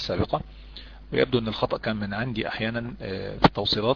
السابقة ويبدو ان الخطأ كان من عندي احيانا في التوصيلات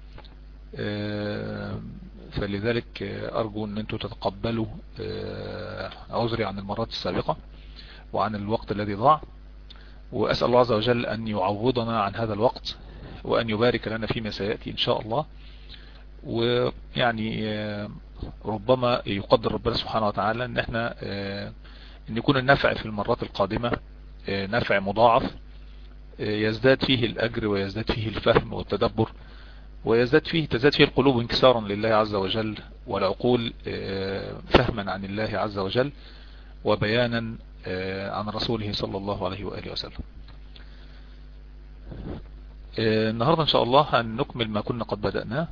فلذلك ارجو ان انتم تتقبلوا عذري عن المرات السابقة وعن الوقت الذي ضاع واسأل الله عز وجل ان يعوضنا عن هذا الوقت وان يبارك لنا فيما سيأتي ان شاء الله ويعني ربما يقدر ربنا سبحانه وتعالى ان احنا ان يكون النفع في المرات القادمة نفع مضاعف يزداد فيه الاجر ويزداد فيه الفهم والتدبر ويزداد فيه تزداد فيه القلوب انكسارا لله عز وجل والعقول فهما عن الله عز وجل وبيانا عن رسوله صلى الله عليه وآله وسلم النهاردة ان شاء الله هنكمل ما كنا قد بدأناه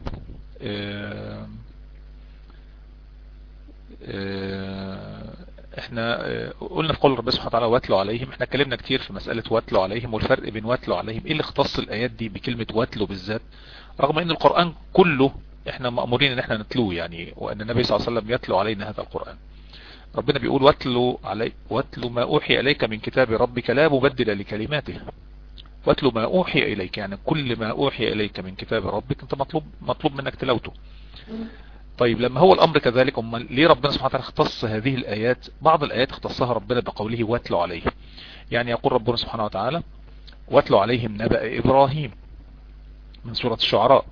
احنا قلنا في قول ربنا سبحانه وتعالى واتلوا عليهم احنا اتكلمنا كتير في مسألة واتلوا عليهم والفرق بين واتلوا عليهم ايه اللي اختص الايات دي بكلمة واتلوا بالذات رغم ان القرآن كله احنا مأمورين ان احنا نتلوه يعني وان النبي صلى الله عليه وسلم يتلو علينا هذا القرآن ربنا بيقول واتلوا علي واتلوا ما اوحي اليك من كتاب ربك لا مبدل لكلماته واتلوا ما اوحي اليك يعني كل ما اوحي اليك من كتاب ربك انت مطلوب مطلوب منك تلاوته طيب لما هو الامر كذلك امال ليه ربنا سبحانه وتعالى اختص هذه الايات بعض الايات اختصها ربنا بقوله واتلوا عليه يعني يقول ربنا سبحانه وتعالى واتلوا عليهم نبأ ابراهيم من سورة الشعراء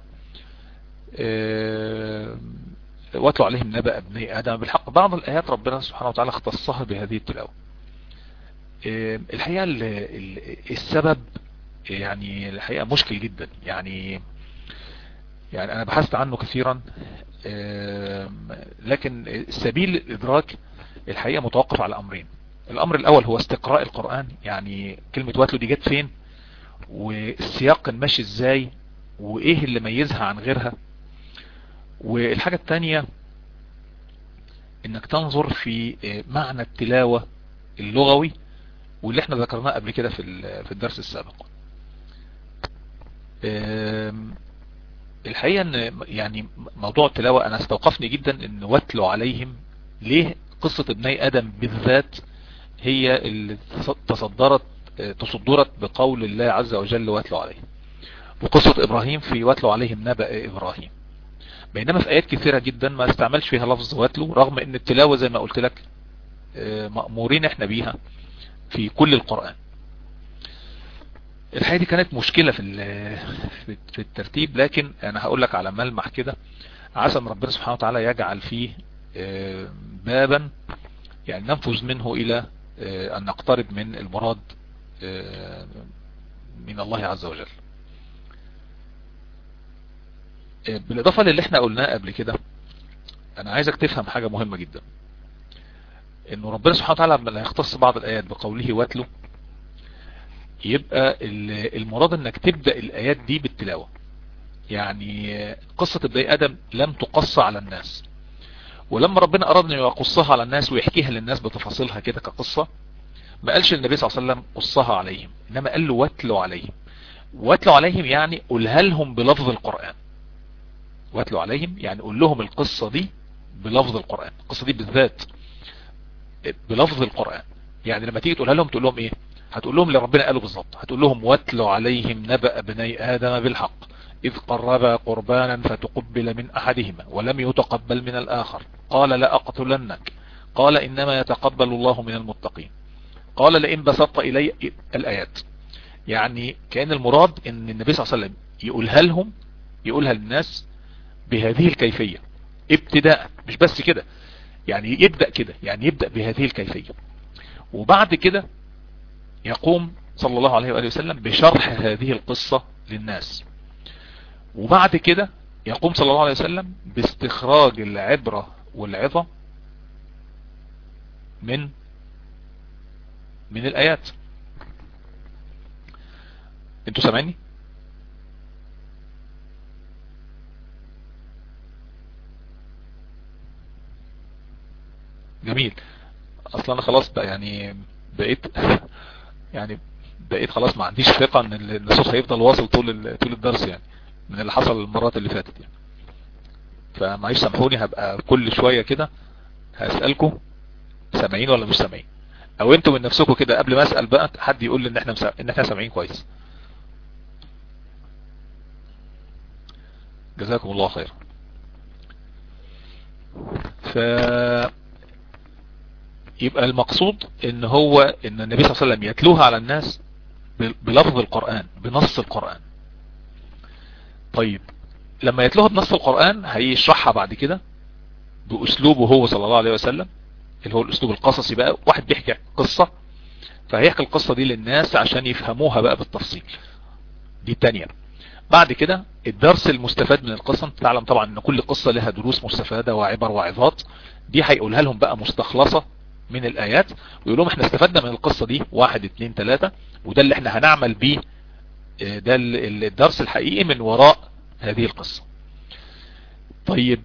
واتلوا عليهم نبأ ابني ادم بالحق بعض الايات ربنا سبحانه وتعالى اختصها بهذه التلاوة الحقيقة السبب يعني الحقيقة مشكل جدا يعني يعني انا بحثت عنه كثيرا لكن سبيل الادراك الحقيقة متوقف على امرين الامر الاول هو استقراء القرآن يعني كلمة واتلو دي جت فين والسياق ماشي ازاي وايه اللي ميزها عن غيرها والحاجة التانية انك تنظر في معنى التلاوة اللغوي واللي احنا ذكرناه قبل كده في في الدرس السابق الحقيقة ان يعني موضوع التلاوة انا استوقفني جدا ان واتلوا عليهم ليه قصة ابني ادم بالذات هي اللي تصدرت تصدرت بقول الله عز وجل واتلوا عليهم وقصة ابراهيم في واتلوا عليهم نبأ ابراهيم بينما في ايات كثيرة جدا ما استعملش فيها لفظ واتلو رغم ان التلاوة زي ما قلت لك مأمورين احنا بيها في كل القرآن الحقيقة دي كانت مشكلة في في الترتيب لكن انا هقول لك على ملمح كده عسى ان ربنا سبحانه وتعالى يجعل فيه بابا يعني ننفذ منه الى ان نقترب من المراد من الله عز وجل بالاضافة للي احنا قلناه قبل كده انا عايزك تفهم حاجة مهمة جدا انه ربنا سبحانه وتعالى لما يختص بعض الايات بقوله واتلو يبقى المراد انك تبدأ الايات دي بالتلاوة يعني قصة ابن ادم لم تقص على الناس ولما ربنا اراد انه يقصها على الناس ويحكيها للناس بتفاصيلها كده كقصة ما قالش النبي صلى الله عليه وسلم قصها عليهم انما قال له واتلوا عليهم واتلوا عليهم يعني قولها لهم بلفظ القرآن واتلوا عليهم يعني قول لهم القصة دي بلفظ القرآن القصة دي بالذات بلفظ القرآن يعني لما تيجي تقولها لهم تقول لهم ايه هتقول لهم اللي ربنا قاله بالظبط هتقول لهم واتلوا عليهم نبأ بني آدم بالحق إذ قربا قربانا فتقبل من أحدهما ولم يتقبل من الآخر قال لا أقتلنك قال إنما يتقبل الله من المتقين قال لئن بسطت إلي الآيات يعني كان المراد ان النبي صلى الله عليه وسلم يقولها لهم يقولها للناس بهذه الكيفية ابتداء مش بس كده يعني يبدأ كده يعني يبدأ بهذه الكيفية وبعد كده يقوم صلى الله عليه وآله وسلم بشرح هذه القصة للناس وبعد كده يقوم صلى الله عليه وسلم باستخراج العبرة والعظة من من الآيات انتوا سامعني جميل اصلا انا خلاص بقى يعني بقيت يعني بقيت خلاص ما عنديش ثقة ان الصوت هيفضل واصل طول طول الدرس يعني من اللي حصل المرات اللي فاتت يعني فمعيش سامحوني هبقى كل شوية كده هسألكم سامعين ولا مش سامعين او انتوا من نفسكم كده قبل ما اسال بقى حد يقول لي ان احنا مسا... ان احنا سامعين كويس جزاكم الله خير ف يبقى المقصود ان هو ان النبي صلى الله عليه وسلم يتلوها على الناس بلفظ القرآن بنص القرآن طيب لما يتلوها بنص القرآن هيشرحها بعد كده بأسلوبه هو صلى الله عليه وسلم اللي هو الأسلوب القصصي بقى واحد بيحكي قصة فهيحكي القصة دي للناس عشان يفهموها بقى بالتفصيل دي التانية بعد كده الدرس المستفاد من القصة تعلم طبعا ان كل قصة لها دروس مستفادة وعبر وعظات دي هيقولها لهم بقى مستخلصة من الآيات ويقول لهم احنا استفدنا من القصة دي واحد اتنين تلاتة وده اللي احنا هنعمل بيه ده الدرس الحقيقي من وراء هذه القصة طيب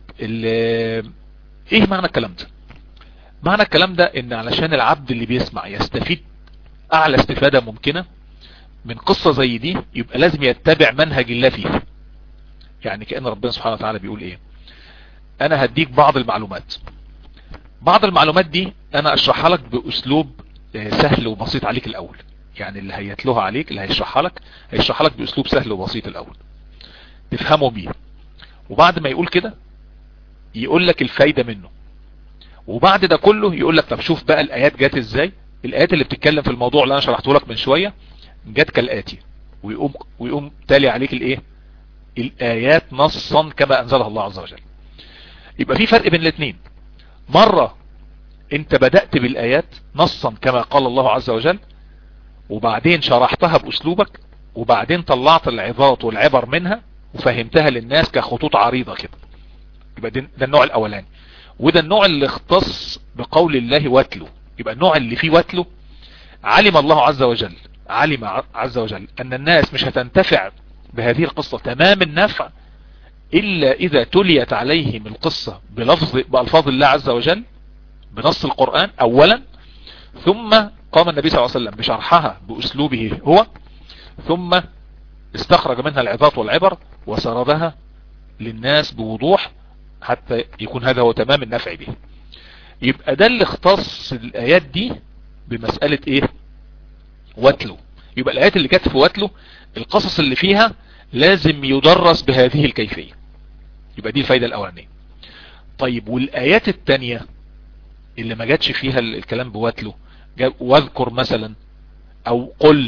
ايه معنى الكلام ده معنى الكلام ده ان علشان العبد اللي بيسمع يستفيد اعلى استفادة ممكنة من قصة زي دي يبقى لازم يتبع منهج الله فيه يعني كأن ربنا سبحانه وتعالى بيقول ايه انا هديك بعض المعلومات بعض المعلومات دي انا اشرحها لك باسلوب سهل وبسيط عليك الاول يعني اللي هيتلوها عليك اللي هيشرحها لك هيشرحها لك باسلوب سهل وبسيط الاول تفهمه بيه وبعد ما يقول كده يقول لك الفايدة منه وبعد ده كله يقول لك طب شوف بقى الايات جات ازاي الايات اللي بتتكلم في الموضوع اللي انا شرحته لك من شوية جات كالاتي ويقوم ويقوم تالي عليك الايه الايات نصا كما انزلها الله عز وجل يبقى في فرق بين الاثنين مرة انت بدأت بالايات نصا كما قال الله عز وجل وبعدين شرحتها باسلوبك وبعدين طلعت العظات والعبر منها وفهمتها للناس كخطوط عريضة كده يبقى ده النوع الاولاني وده النوع اللي اختص بقول الله واتلو يبقى النوع اللي فيه واتلو علم الله عز وجل علم عز وجل ان الناس مش هتنتفع بهذه القصة تمام النفع الا اذا تليت عليهم القصة بلفظ بألفاظ الله عز وجل بنص القرآن اولا ثم قام النبي صلى الله عليه وسلم بشرحها باسلوبه هو ثم استخرج منها العظات والعبر وسردها للناس بوضوح حتى يكون هذا هو تمام النفع به يبقى ده اللي اختص الايات دي بمسألة ايه واتلو يبقى الايات اللي كانت في واتلو القصص اللي فيها لازم يدرس بهذه الكيفية يبقى دي الفايدة الاولانية طيب والايات التانية اللي ما جاتش فيها الكلام بواتلو واذكر مثلا او قل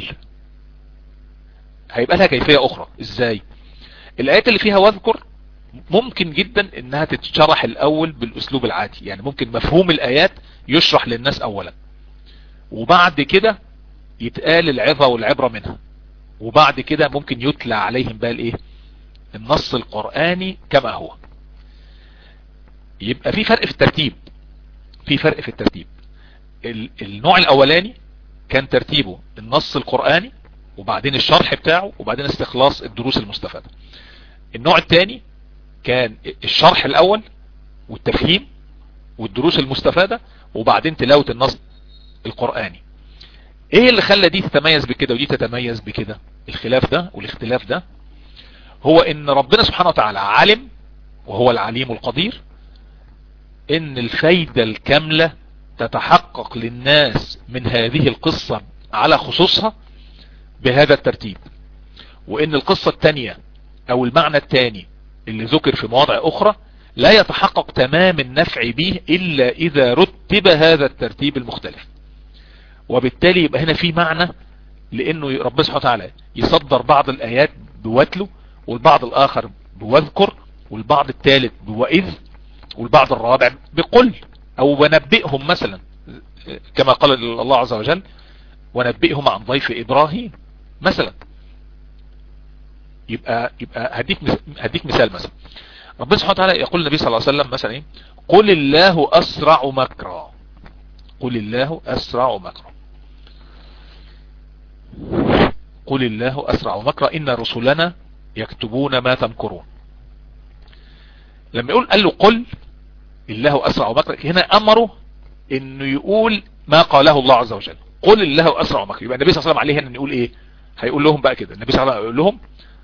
هيبقى لها كيفية اخرى ازاي الايات اللي فيها واذكر ممكن جدا انها تتشرح الاول بالاسلوب العادي يعني ممكن مفهوم الايات يشرح للناس اولا وبعد كده يتقال العظة والعبرة منها وبعد كده ممكن يتلى عليهم بقى الايه النص القرآني كما هو يبقى في فرق في الترتيب في فرق في الترتيب النوع الاولاني كان ترتيبه النص القرآني وبعدين الشرح بتاعه وبعدين استخلاص الدروس المستفادة النوع الثاني كان الشرح الاول والتفهيم والدروس المستفادة وبعدين تلاوة النص القرآني ايه اللي خلى دي تتميز بكده ودي تتميز بكده الخلاف ده والاختلاف ده هو ان ربنا سبحانه وتعالى علم وهو العليم القدير ان الفايدة الكاملة تتحقق للناس من هذه القصة على خصوصها بهذا الترتيب وان القصة التانية او المعنى التاني اللي ذكر في مواضع اخرى لا يتحقق تمام النفع به الا اذا رتب هذا الترتيب المختلف وبالتالي يبقى هنا في معنى لانه ربنا سبحانه وتعالى يصدر بعض الايات بواتله والبعض الاخر بواذكر والبعض الثالث بوئذ والبعض الرابع بقل او ونبئهم مثلا كما قال الله عز وجل ونبئهم عن ضيف ابراهيم مثلا يبقى يبقى هديك هديك مثال مثلا ربنا سبحانه وتعالى يقول النبي صلى الله عليه وسلم مثلا ايه قل الله اسرع مكرا قل الله اسرع مكرا قل الله اسرع مكرا ان رسلنا يكتبون ما تمكرون لما يقول قال له قل الله اسرع مكرا هنا امره انه يقول ما قاله الله عز وجل قل الله اسرع مكرا يبقى النبي صلى الله عليه وسلم عليه ان يقول ايه هيقول لهم بقى كده النبي صلى الله عليه وسلم يقول لهم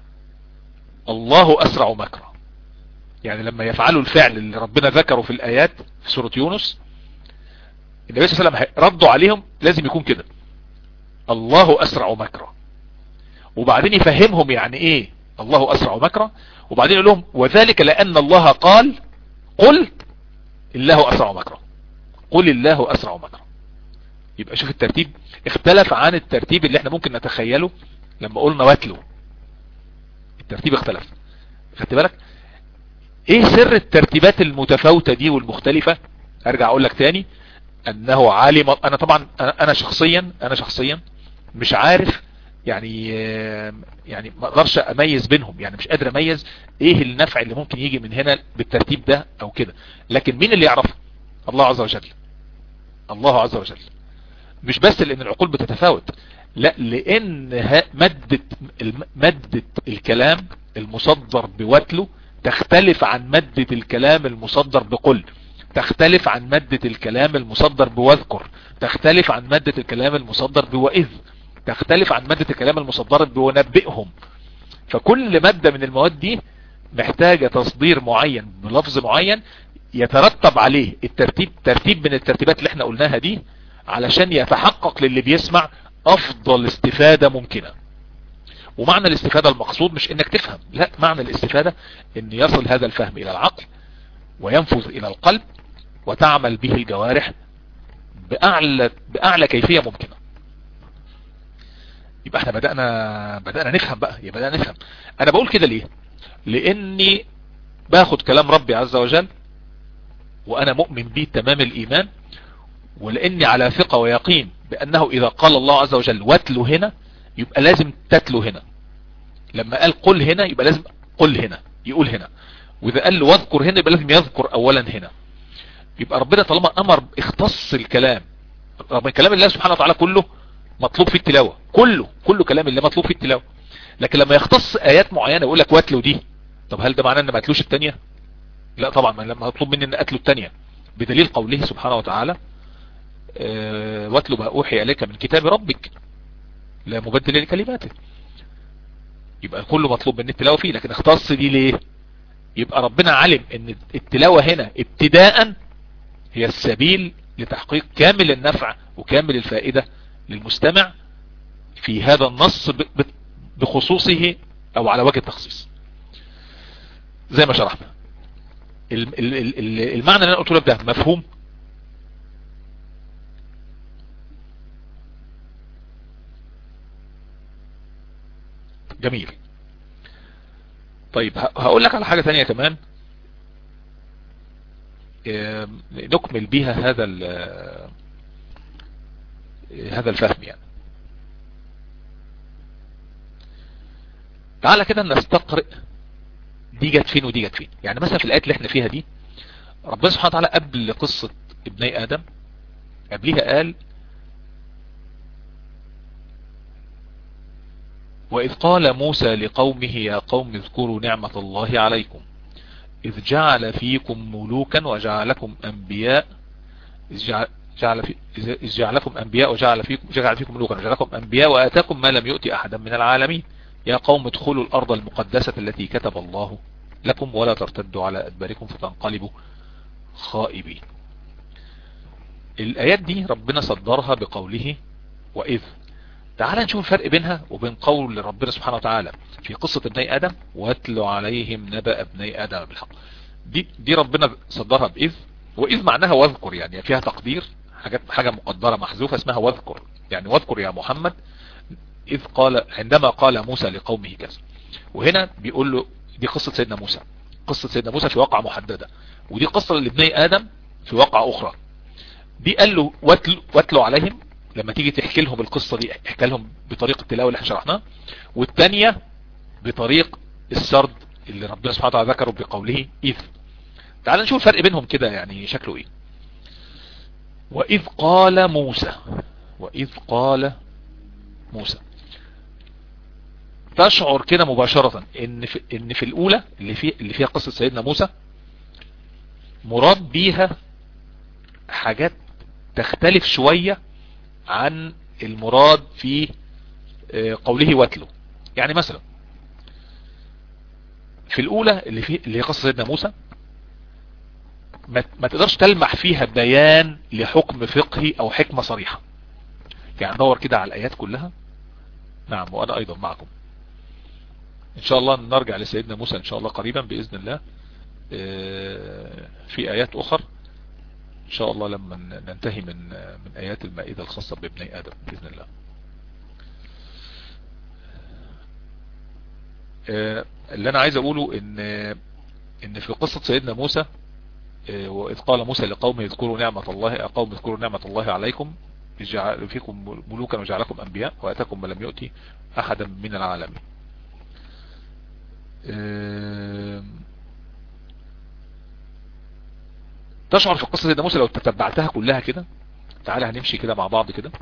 الله اسرع مكرا يعني لما يفعلوا الفعل اللي ربنا ذكره في الايات في سورة يونس النبي صلى الله عليه وسلم ردوا عليهم لازم يكون كده الله اسرع مكرا وبعدين يفهمهم يعني ايه الله اسرع مكرا وبعدين يقول لهم وذلك لان الله قال قل الله اسرع مكرا قل الله اسرع مكرا يبقى شوف الترتيب اختلف عن الترتيب اللي احنا ممكن نتخيله لما قلنا واتلو الترتيب اختلف خدت بالك ايه سر الترتيبات المتفاوتة دي والمختلفة ارجع اقول لك تاني انه عالم انا طبعا انا شخصيا انا شخصيا مش عارف يعني يعني ما اقدرش اميز بينهم يعني مش قادر اميز ايه النفع اللي ممكن يجي من هنا بالترتيب ده او كده لكن مين اللي يعرف الله عز وجل الله عز وجل مش بس لان العقول بتتفاوت لا لان مادة مادة الكلام المصدر بوتله تختلف عن مادة الكلام المصدر بقل تختلف عن مادة الكلام المصدر بواذكر تختلف عن مادة الكلام المصدر بوإذ تختلف عن مادة الكلام المصدر بونبئهم فكل مادة من المواد دي محتاجة تصدير معين بلفظ معين يترتب عليه الترتيب ترتيب من الترتيبات اللي احنا قلناها دي علشان يتحقق للي بيسمع افضل استفادة ممكنة ومعنى الاستفادة المقصود مش انك تفهم لا معنى الاستفادة ان يصل هذا الفهم الى العقل وينفذ الى القلب وتعمل به الجوارح بأعلى, بأعلى كيفية ممكنة يبقى احنا بدأنا بدأنا نفهم بقى يبقى بدأنا نفهم انا بقول كده ليه لاني باخد كلام ربي عز وجل وانا مؤمن به تمام الايمان ولاني على ثقة ويقين بانه اذا قال الله عز وجل واتلو هنا يبقى لازم تتلو هنا لما قال قل هنا يبقى لازم قل هنا يقول هنا واذا قال له واذكر هنا يبقى لازم يذكر اولا هنا يبقى ربنا طالما امر اختص الكلام رغم كلام الله سبحانه وتعالى كله مطلوب فيه التلاوة كله كله كلام الله مطلوب فيه التلاوة لكن لما يختص ايات معينة يقول لك واتلو دي طب هل ده معناه ان ما اتلوش التانية لا طبعا لما مطلوب مني ان اتلو التانية بدليل قوله سبحانه وتعالى اه واتلو ما اوحي اليك من كتاب ربك لا مبدل لكلماته يبقى كله مطلوب من التلاوة فيه لكن اختص دي ليه يبقى ربنا علم ان التلاوة هنا ابتداء هي السبيل لتحقيق كامل النفع وكامل الفائدة للمستمع في هذا النص بخصوصه او على وجه التخصيص زي ما شرحنا المعنى اللي انا قلت لك ده مفهوم جميل طيب هقول لك على حاجة تانية كمان نكمل بيها هذا هذا الفهم يعني تعالى كده نستقرئ دي جت فين ودي جت فين يعني مثلا في الآيات اللي احنا فيها دي ربنا سبحانه وتعالى قبل قصة ابني آدم قبلها قال وإذ قال موسى لقومه يا قوم اذكروا نعمة الله عليكم إذ جعل فيكم ملوكا وجعلكم أنبياء إذ جعل جعل في إذ جعلكم أنبياء وجعل فيكم جعل فيكم ملوكا وجعلكم أنبياء وآتاكم ما لم يؤتي أحدا من العالمين يا قوم ادخلوا الأرض المقدسة التي كتب الله لكم ولا ترتدوا على أدباركم فتنقلبوا خائبين الآيات دي ربنا صدرها بقوله وإذ تعال نشوف الفرق بينها وبين قول ربنا سبحانه وتعالى في قصة ابني آدم واتل عليهم نبأ ابني آدم بالحق دي, دي ربنا صدرها بإذ وإذ معناها واذكر يعني فيها تقدير حاجات حاجة مقدرة محذوفة اسمها واذكر يعني واذكر يا محمد إذ قال عندما قال موسى لقومه كذا وهنا بيقول له دي قصة سيدنا موسى قصة سيدنا موسى في واقعة محددة ودي قصة لابني آدم في واقعة أخرى دي قال له واتلوا واتلو عليهم لما تيجي تحكي لهم القصة دي احكي لهم بطريقة التلاوة اللي احنا شرحناها والتانية بطريق السرد اللي ربنا سبحانه وتعالى ذكره بقوله إذ تعال نشوف الفرق بينهم كده يعني شكله ايه وإذ قال موسى وإذ قال موسى تشعر كده مباشرة ان في, إن في الاولى اللي, في اللي فيها قصة سيدنا موسى مراد بيها حاجات تختلف شوية عن المراد في قوله واتلو يعني مثلا في الاولى اللي في اللي هي قصة سيدنا موسى ما, ما تقدرش تلمح فيها بيان لحكم فقهي او حكمة صريحة يعني دور كده على الايات كلها نعم وانا ايضا معكم ان شاء الله نرجع لسيدنا موسى ان شاء الله قريبا باذن الله في ايات اخر ان شاء الله لما ننتهي من من ايات المائدة الخاصة بابني ادم باذن الله اللي انا عايز اقوله ان ان في قصة سيدنا موسى وإذ قال موسى لقومه اذكروا نعمة الله قوم اذكروا نعمة الله عليكم جعل فيكم ملوكا وجعلكم أنبياء وأتاكم ما لم يؤتي أحدا من العالمين تشعر في قصة سيدنا موسى لو تتبعتها كلها كده تعالى هنمشي كده مع بعض كده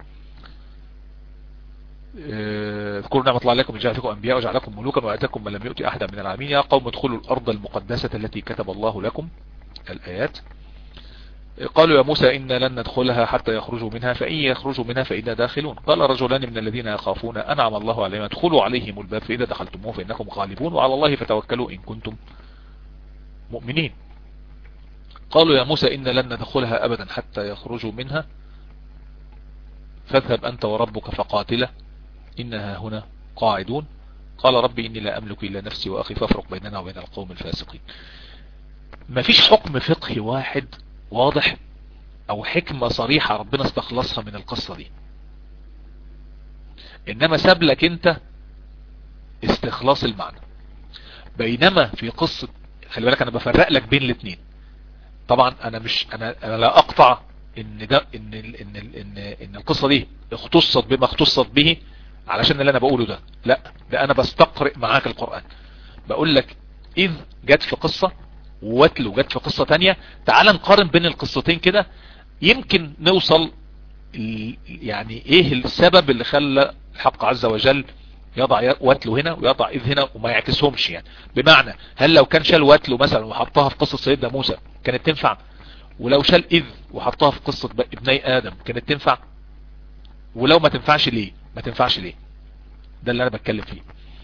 اذكروا نعمة الله عليكم جعل فيكم أنبياء وجعلكم ملوكا وأتاكم ما لم يؤتي أحدا من العالمين يا قوم ادخلوا الأرض المقدسة التي كتب الله لكم الآيات قالوا يا موسى إن لن ندخلها حتى يخرجوا منها فإن يخرجوا منها فإنا داخلون قال رجلان من الذين يخافون أنعم الله عليهم ادخلوا عليهم الباب فإذا دخلتموه فإنكم غالبون وعلى الله فتوكلوا إن كنتم مؤمنين قالوا يا موسى إن لن ندخلها أبدا حتى يخرجوا منها فاذهب أنت وربك فقاتله إنها هنا قاعدون قال ربي إني لا أملك إلا نفسي وأخي فافرق بيننا وبين القوم الفاسقين ما فيش حكم فقهي واحد واضح او حكمة صريحة ربنا استخلصها من القصة دي انما ساب لك انت استخلاص المعنى بينما في قصة خلي بالك انا بفرق لك بين الاثنين طبعا انا مش انا, أنا لا اقطع ان ده ان ال ان ال ان ان القصة دي اختصت بما اختصت به علشان اللي انا بقوله ده لا ده انا بستقرئ معاك القرآن بقول لك اذ جت في قصة واتلو جت في قصة تانية تعال نقارن بين القصتين كده يمكن نوصل يعني ايه السبب اللي خلى الحق عز وجل يضع واتلو هنا ويضع اذ هنا وما يعكسهمش يعني بمعنى هل لو كان شال واتلو مثلا وحطها في قصة سيدنا موسى كانت تنفع ولو شال اذ وحطها في قصة ابني ادم كانت تنفع ولو ما تنفعش ليه ما تنفعش ليه ده اللي انا بتكلم فيه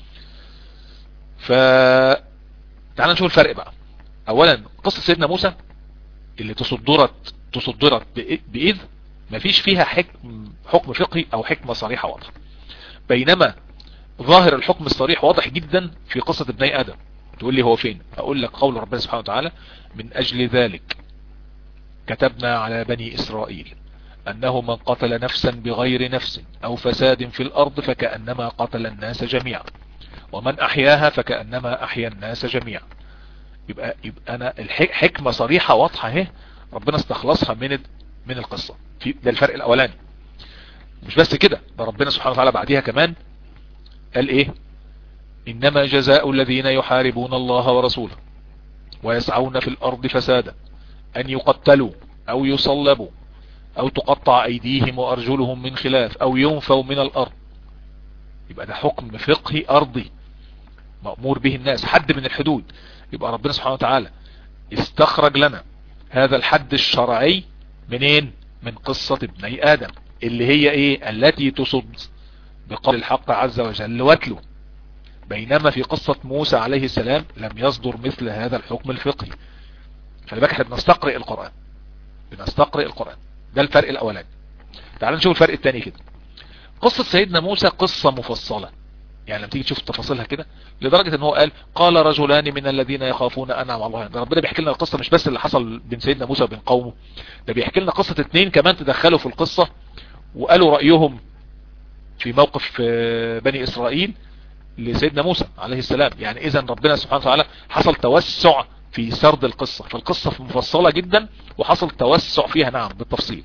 ف تعال نشوف الفرق بقى اولا قصة سيدنا موسى اللي تصدرت تصدرت بإذ مفيش فيها حكم حكم فقهي او حكمة صريحة واضحة بينما ظاهر الحكم الصريح واضح جدا في قصة ابني ادم تقول لي هو فين اقول لك قول ربنا سبحانه وتعالى من اجل ذلك كتبنا على بني اسرائيل انه من قتل نفسا بغير نفس او فساد في الارض فكأنما قتل الناس جميعا ومن احياها فكأنما احيا الناس جميعا يبقى يبقى انا الحكمة صريحة واضحة اهي ربنا استخلصها من من القصة في ده الفرق الاولاني مش بس كده ده ربنا سبحانه وتعالى بعديها كمان قال ايه انما جزاء الذين يحاربون الله ورسوله ويسعون في الارض فسادا ان يقتلوا او يصلبوا او تقطع ايديهم وارجلهم من خلاف او ينفوا من الارض يبقى ده حكم فقهي ارضي مأمور به الناس حد من الحدود يبقى ربنا سبحانه وتعالى استخرج لنا هذا الحد الشرعي منين من قصة ابني ادم اللي هي ايه التي تصد بقول الحق عز وجل واتلو بينما في قصة موسى عليه السلام لم يصدر مثل هذا الحكم الفقهي خلي بالك احنا بنستقرئ القرآن بنستقرئ القرآن ده الفرق الاولاني تعال نشوف الفرق الثاني كده قصة سيدنا موسى قصة مفصلة يعني لما تيجي تشوف تفاصيلها كده لدرجة ان هو قال قال رجلان من الذين يخافون انعم الله ده ربنا بيحكي لنا القصة مش بس اللي حصل بين سيدنا موسى وبين قومه ده بيحكي لنا قصة اتنين كمان تدخلوا في القصة وقالوا رأيهم في موقف بني اسرائيل لسيدنا موسى عليه السلام يعني اذا ربنا سبحانه وتعالى حصل توسع في سرد القصة فالقصة مفصلة جدا وحصل توسع فيها نعم بالتفصيل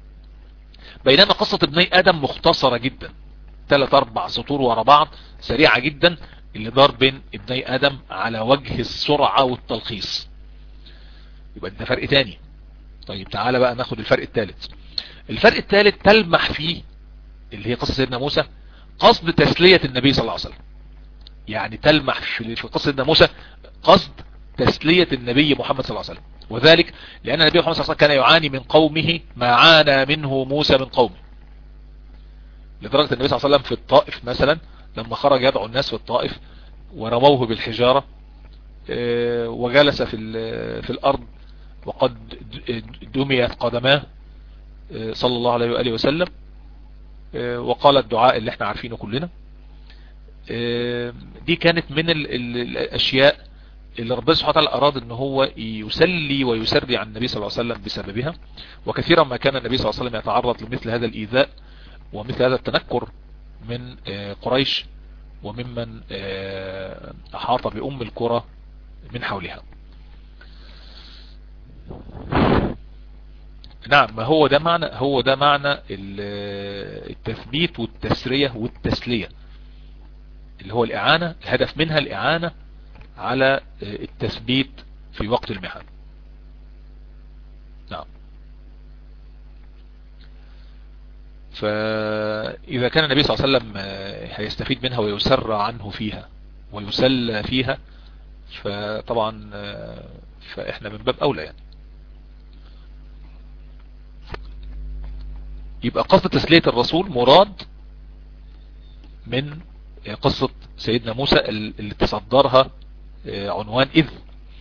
بينما قصة ابني ادم مختصرة جدا ثلاث اربع سطور ورا بعض سريعة جدا اللي دار بين ابني ادم على وجه السرعة والتلخيص يبقى ده فرق تاني طيب تعالى بقى ناخد الفرق الثالث الفرق الثالث تلمح فيه اللي هي قصة سيدنا موسى قصد تسلية النبي صلى الله عليه وسلم يعني تلمح في قصة سيدنا موسى قصد تسلية النبي محمد صلى الله عليه وسلم وذلك لأن النبي محمد صلى الله عليه وسلم كان يعاني من قومه ما عانى منه موسى من قومه لدرجة النبي صلى الله عليه وسلم في الطائف مثلا لما خرج يدعو الناس في الطائف ورموه بالحجارة وجلس في في الأرض وقد دميت قدماه صلى الله عليه وآله وسلم وقال الدعاء اللي احنا عارفينه كلنا دي كانت من الاشياء اللي ربنا سبحانه وتعالى اراد ان هو يسلي ويسري عن النبي صلى الله عليه وسلم بسببها وكثيرا ما كان النبي صلى الله عليه وسلم يتعرض لمثل هذا الايذاء ومثل هذا التنكر من قريش وممن احاط بام القرى من حولها نعم ما هو ده معنى هو ده معنى التثبيت والتسرية والتسلية اللي هو الإعانة الهدف منها الإعانة على التثبيت في وقت المحن نعم فإذا كان النبي صلى الله عليه وسلم هيستفيد منها ويسر عنه فيها ويسلى فيها فطبعا فإحنا من باب أولى يعني يبقى قصة تسلية الرسول مراد من قصة سيدنا موسى اللي تصدرها عنوان إذ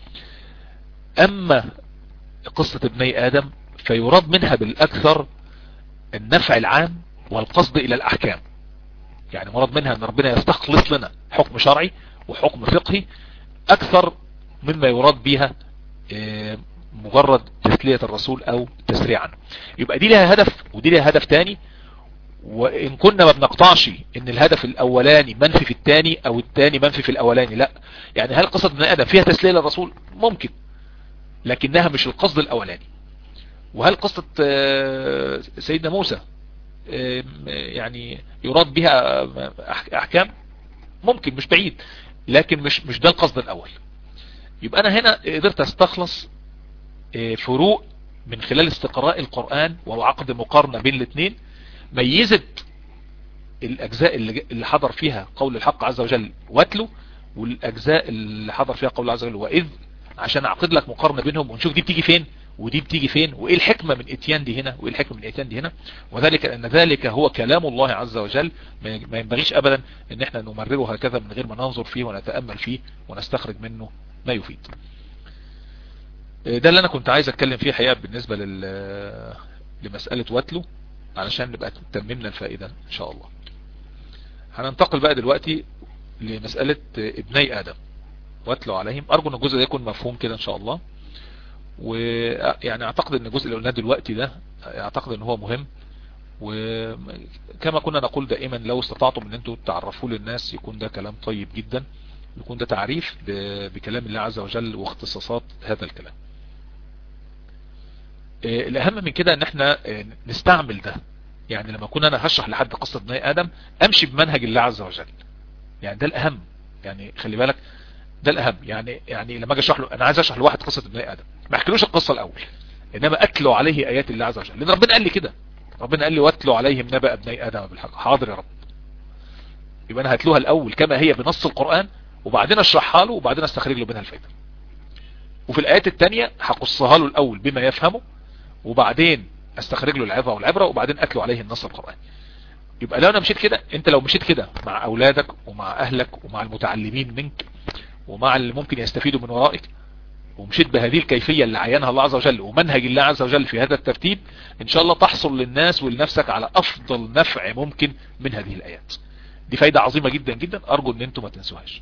أما قصة ابني آدم فيراد منها بالأكثر النفع العام والقصد إلى الأحكام يعني مراد منها أن ربنا يستخلص لنا حكم شرعي وحكم فقهي أكثر مما يراد بها مجرد تسلية الرسول او تسريع عنه يبقى دي لها هدف ودي لها هدف تاني وان كنا ما بنقطعش ان الهدف الاولاني منفي في التاني او التاني منفي في الاولاني لا يعني هل قصة ابن ادم فيها تسلية للرسول ممكن لكنها مش القصد الاولاني وهل قصة سيدنا موسى يعني يراد بها احكام ممكن مش بعيد لكن مش مش ده القصد الاول يبقى انا هنا قدرت استخلص فروق من خلال استقراء القرآن وعقد مقارنة بين الاثنين ميزت الاجزاء اللي حضر فيها قول الحق عز وجل واتلو والاجزاء اللي حضر فيها قول عز وجل واذ عشان اعقد لك مقارنة بينهم ونشوف دي بتيجي فين ودي بتيجي فين وايه الحكمة من اتيان دي هنا وايه الحكمة من اتيان دي هنا وذلك ان ذلك هو كلام الله عز وجل ما ينبغيش ابدا ان احنا نمرره هكذا من غير ما ننظر فيه ونتأمل فيه ونستخرج منه ما يفيد ده اللي انا كنت عايز اتكلم فيه حقيقة بالنسبة لل... لمسألة واتلو علشان نبقى تممنا الفائدة ان شاء الله هننتقل بقى دلوقتي لمسألة ابني ادم واتلو عليهم ارجو ان الجزء ده يكون مفهوم كده ان شاء الله ويعني اعتقد ان الجزء اللي قلناه دلوقتي ده اعتقد ان هو مهم وكما كنا نقول دائما لو استطعتم ان انتم تعرفوا للناس يكون ده كلام طيب جدا يكون ده تعريف بكلام الله عز وجل واختصاصات هذا الكلام الاهم من كده ان احنا نستعمل ده يعني لما اكون انا هشرح لحد قصة بني ادم امشي بمنهج الله عز وجل يعني ده الاهم يعني خلي بالك ده الاهم يعني يعني لما اجي اشرح له انا عايز اشرح لواحد قصة ابني ادم ما احكيلوش القصة الاول انما اتلو عليه ايات الله عز وجل لان ربنا قال لي كده ربنا قال لي واتلو عليهم نبأ ابني ادم بالحق حاضر يا رب يبقى انا هتلوها الاول كما هي بنص القرآن وبعدين اشرحها له وبعدين استخرج له منها الفائدة وفي الايات التانية هقصها له الاول بما يفهمه وبعدين استخرج له العظة والعبرة وبعدين اتلو عليه النص القرآني يبقى لو انا مشيت كده انت لو مشيت كده مع اولادك ومع اهلك ومع المتعلمين منك ومع اللي ممكن يستفيدوا من ورائك ومشيت بهذه الكيفية اللي عينها الله عز وجل ومنهج الله عز وجل في هذا الترتيب ان شاء الله تحصل للناس ولنفسك على افضل نفع ممكن من هذه الايات دي فايدة عظيمة جدا جدا ارجو ان انتم ما تنسوهاش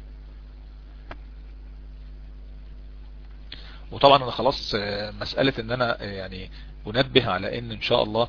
وطبعا انا خلاص مسألة ان انا يعني انبه على ان ان شاء الله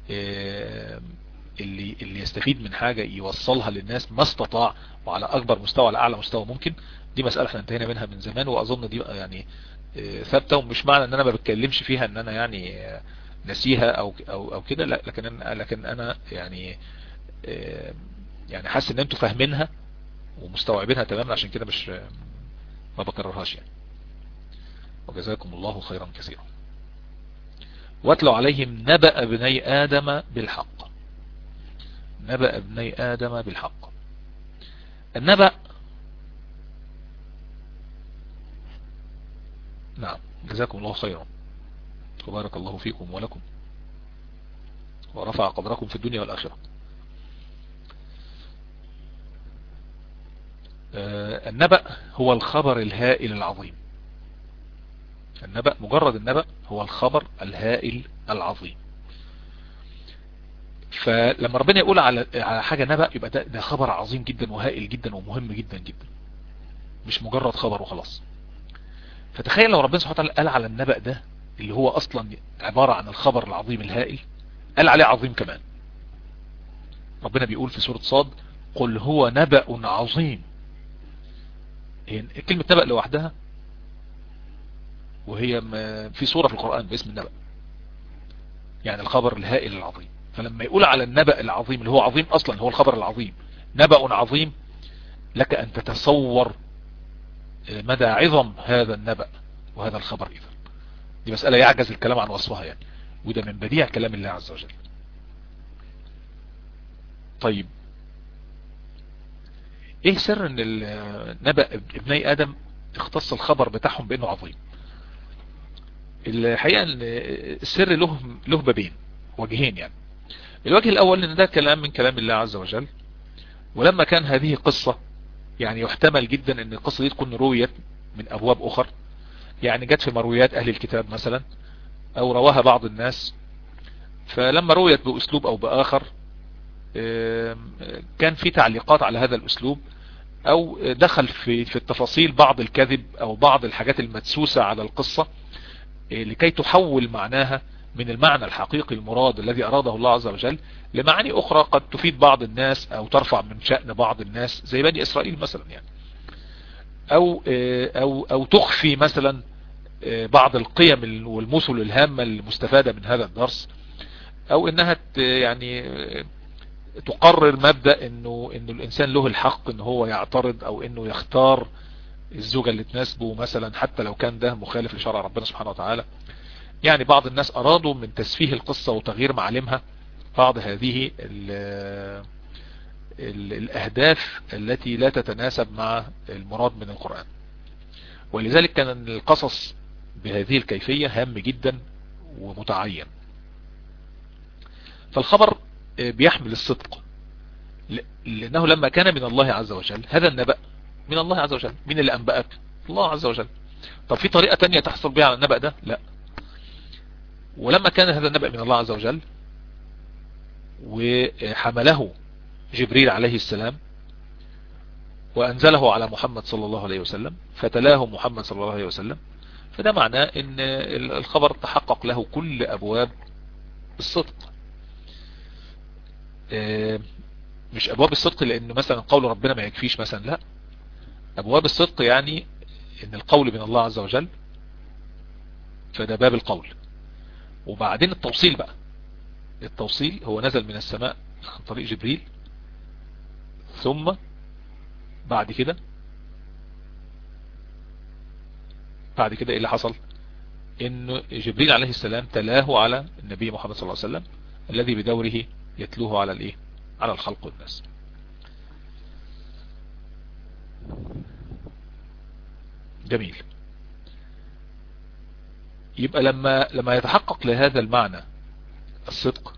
اللي اللي يستفيد من حاجة يوصلها للناس ما استطاع وعلى اكبر مستوى على اعلى مستوى ممكن دي مسألة احنا انتهينا منها من زمان واظن دي يعني ثابتة ومش معنى ان انا ما بتكلمش فيها ان انا يعني نسيها او او او كده لا لكن انا لكن انا يعني يعني حاسس ان انتوا فاهمينها ومستوعبينها تماما عشان كده مش ما بكررهاش يعني وجزاكم الله خيرا كثيرا واتلوا عليهم نبأ ابني آدم بالحق نبأ ابني آدم بالحق النبأ نعم جزاكم الله خيرا وبارك الله فيكم ولكم ورفع قدركم في الدنيا والآخرة النبأ هو الخبر الهائل العظيم النبأ مجرد النبأ هو الخبر الهائل العظيم فلما ربنا يقول على على حاجة نبأ يبقى ده, ده خبر عظيم جدا وهائل جدا ومهم جدا جدا مش مجرد خبر وخلاص فتخيل لو ربنا سبحانه وتعالى قال على النبأ ده اللي هو اصلا عبارة عن الخبر العظيم الهائل قال عليه عظيم كمان ربنا بيقول في سورة صاد قل هو نبأ عظيم كلمة نبأ لوحدها وهي في سورة في القرآن باسم النبأ يعني الخبر الهائل العظيم فلما يقول على النبأ العظيم اللي هو عظيم اصلا هو الخبر العظيم نبأ عظيم لك ان تتصور مدى عظم هذا النبأ وهذا الخبر اذا دي مسألة يعجز الكلام عن وصفها يعني وده من بديع كلام الله عز وجل طيب ايه سر ان النبأ ابني ادم اختص الخبر بتاعهم بانه عظيم الحقيقة ان السر له له بابين وجهين يعني الوجه الاول ان ده كلام من كلام الله عز وجل ولما كان هذه قصة يعني يحتمل جدا ان القصة دي تكون رويت من ابواب اخر يعني جت في مرويات اهل الكتاب مثلا او رواها بعض الناس فلما رويت باسلوب او باخر كان في تعليقات على هذا الاسلوب او دخل في في التفاصيل بعض الكذب او بعض الحاجات المدسوسة على القصة لكي تحول معناها من المعنى الحقيقي المراد الذي أراده الله عز وجل لمعاني أخرى قد تفيد بعض الناس أو ترفع من شأن بعض الناس زي بني إسرائيل مثلا يعني أو, أو, أو تخفي مثلا بعض القيم والمثل الهامة المستفادة من هذا الدرس أو إنها يعني تقرر مبدأ إنه, إنه الإنسان له الحق إنه هو يعترض أو إنه يختار الزوجة اللي تناسبه مثلا حتى لو كان ده مخالف لشرع ربنا سبحانه وتعالى يعني بعض الناس أرادوا من تسفيه القصة وتغيير معالمها بعض هذه ال ال الأهداف التي لا تتناسب مع المراد من القرآن ولذلك كان القصص بهذه الكيفية هام جدا ومتعين فالخبر بيحمل الصدق لأنه لما كان من الله عز وجل هذا النبأ من الله عز وجل مين اللي أنبأك الله عز وجل طب في طريقة تانية تحصل بها على النبأ ده لا ولما كان هذا النبأ من الله عز وجل وحمله جبريل عليه السلام وأنزله على محمد صلى الله عليه وسلم فتلاه محمد صلى الله عليه وسلم فده معناه ان الخبر تحقق له كل أبواب الصدق مش أبواب الصدق لأن مثلا قول ربنا ما يكفيش مثلا لا أبواب الصدق يعني ان القول من الله عز وجل فده باب القول وبعدين التوصيل بقى التوصيل هو نزل من السماء عن طريق جبريل ثم بعد كده بعد كده ايه اللي حصل ان جبريل عليه السلام تلاه على النبي محمد صلى الله عليه وسلم الذي بدوره يتلوه على الايه على الخلق والناس جميل يبقى لما لما يتحقق لهذا المعنى الصدق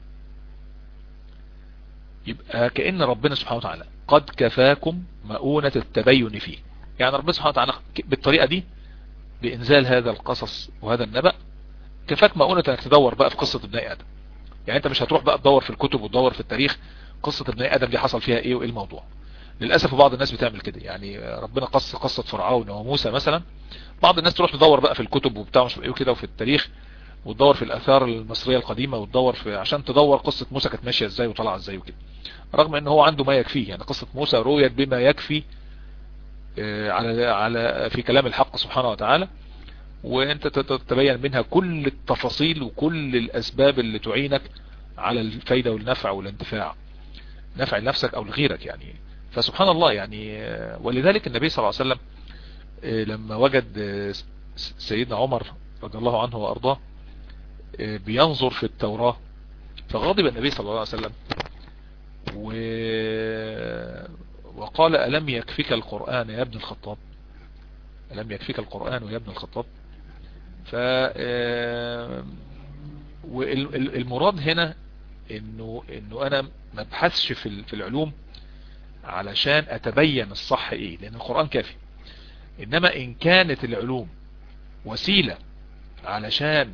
يبقى كأن ربنا سبحانه وتعالى قد كفاكم مؤونة التبين فيه يعني ربنا سبحانه وتعالى بالطريقة دي بإنزال هذا القصص وهذا النبأ كفاك مؤونة انك تدور بقى في قصة ابناء آدم يعني انت مش هتروح بقى تدور في الكتب وتدور في التاريخ قصة ابناء آدم دي حصل فيها ايه وايه الموضوع للأسف بعض الناس بتعمل كده يعني ربنا قص قصة فرعون وموسى مثلا بعض الناس تروح تدور بقى في الكتب وبتاع مش ايه كده وفي التاريخ وتدور في الآثار المصرية القديمة وتدور في عشان تدور قصة موسى كانت ماشية ازاي وطلع ازاي وكده رغم ان هو عنده ما يكفيه يعني قصة موسى رويت بما يكفي على على في كلام الحق سبحانه وتعالى وانت تتبين منها كل التفاصيل وكل الاسباب اللي تعينك على الفايدة والنفع والانتفاع نفع لنفسك او لغيرك يعني فسبحان الله يعني ولذلك النبي صلى الله عليه وسلم لما وجد سيدنا عمر رضي الله عنه وارضاه بينظر في التوراة فغضب النبي صلى الله عليه وسلم و... وقال ألم يكفيك القرآن يا ابن الخطاب ألم يكفيك القرآن يا ابن الخطاب ف والمراد هنا انه انه انا ما ابحثش في في العلوم علشان اتبين الصح ايه لان القرآن كافي انما ان كانت العلوم وسيلة علشان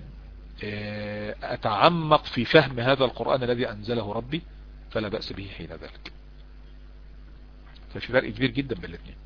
اتعمق في فهم هذا القرآن الذي انزله ربي فلا بأس به حين ذلك ففي فرق كبير جدا بين الاثنين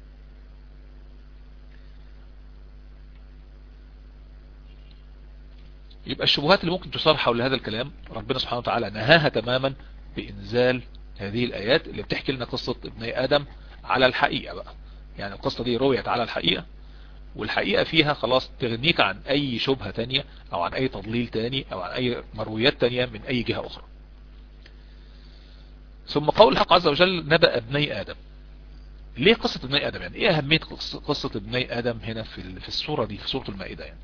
يبقى الشبهات اللي ممكن تصار حول هذا الكلام ربنا سبحانه وتعالى نهاها تماما بإنزال هذه الآيات اللي بتحكي لنا قصة ابني آدم على الحقيقة بقى يعني القصة دي رويت على الحقيقة والحقيقة فيها خلاص تغنيك عن أي شبهة تانية أو عن أي تضليل تاني أو عن أي مرويات تانية من أي جهة أخرى ثم قول الحق عز وجل نبأ ابني آدم ليه قصة ابني آدم يعني ايه أهمية قصة ابني آدم هنا في في السورة دي في سورة المائدة يعني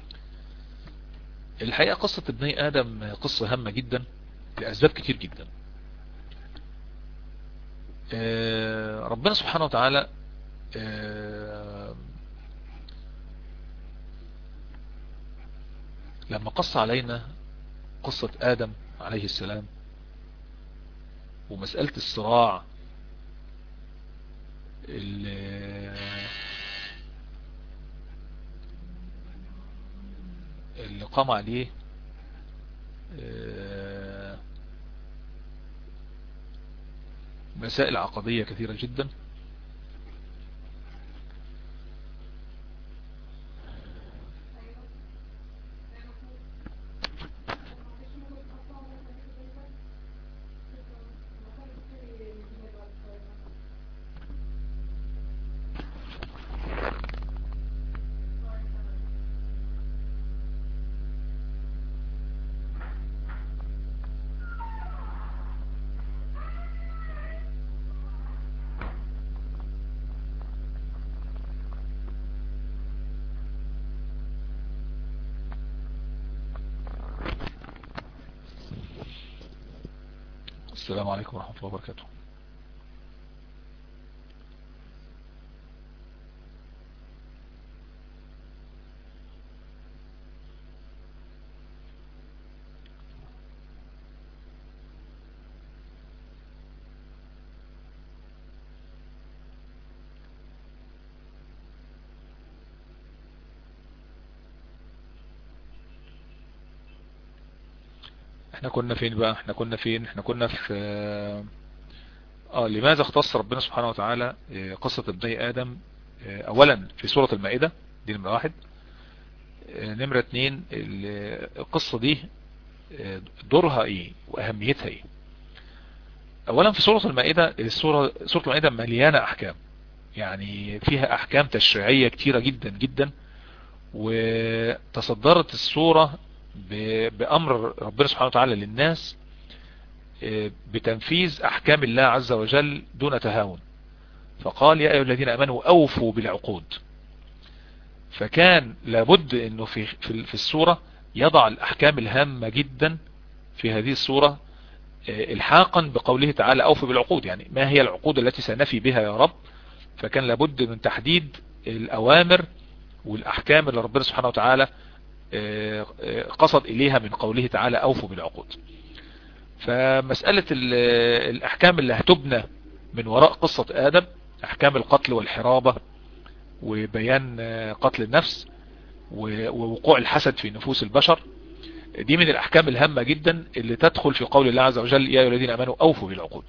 الحقيقة قصة ابني آدم قصة هامة جدا لأسباب كتير جدا ربنا سبحانه وتعالى لما قص علينا قصة آدم عليه السلام ومسألة الصراع اللي, اللي قام عليه مسائل عقدية كثيرة جدا السلام عليكم ورحمة الله وبركاته احنا كنا فين بقى احنا كنا فين احنا كنا في اه لماذا اختص ربنا سبحانه وتعالى قصة ابني ادم اولا في سورة المائدة دي نمرة واحد نمرة اتنين القصة دي دورها ايه واهميتها ايه اولا في سورة المائدة السورة سورة المائدة مليانة احكام يعني فيها احكام تشريعية كتيرة جدا جدا وتصدرت السورة بأمر ربنا سبحانه وتعالى للناس بتنفيذ أحكام الله عز وجل دون تهاون فقال يا أيها الذين أمنوا أوفوا بالعقود فكان لابد أنه في, في, في السورة يضع الأحكام الهامة جدا في هذه السورة الحاقا بقوله تعالى أوفوا بالعقود يعني ما هي العقود التي سنفي بها يا رب فكان لابد من تحديد الأوامر والأحكام اللي ربنا سبحانه وتعالى قصد إليها من قوله تعالى أوفوا بالعقود فمسألة الأحكام اللي هتبنى من وراء قصة آدم أحكام القتل والحرابة وبيان قتل النفس ووقوع الحسد في نفوس البشر دي من الأحكام الهامة جدا اللي تدخل في قول الله عز وجل يا أيها الذين أمنوا أوفوا بالعقود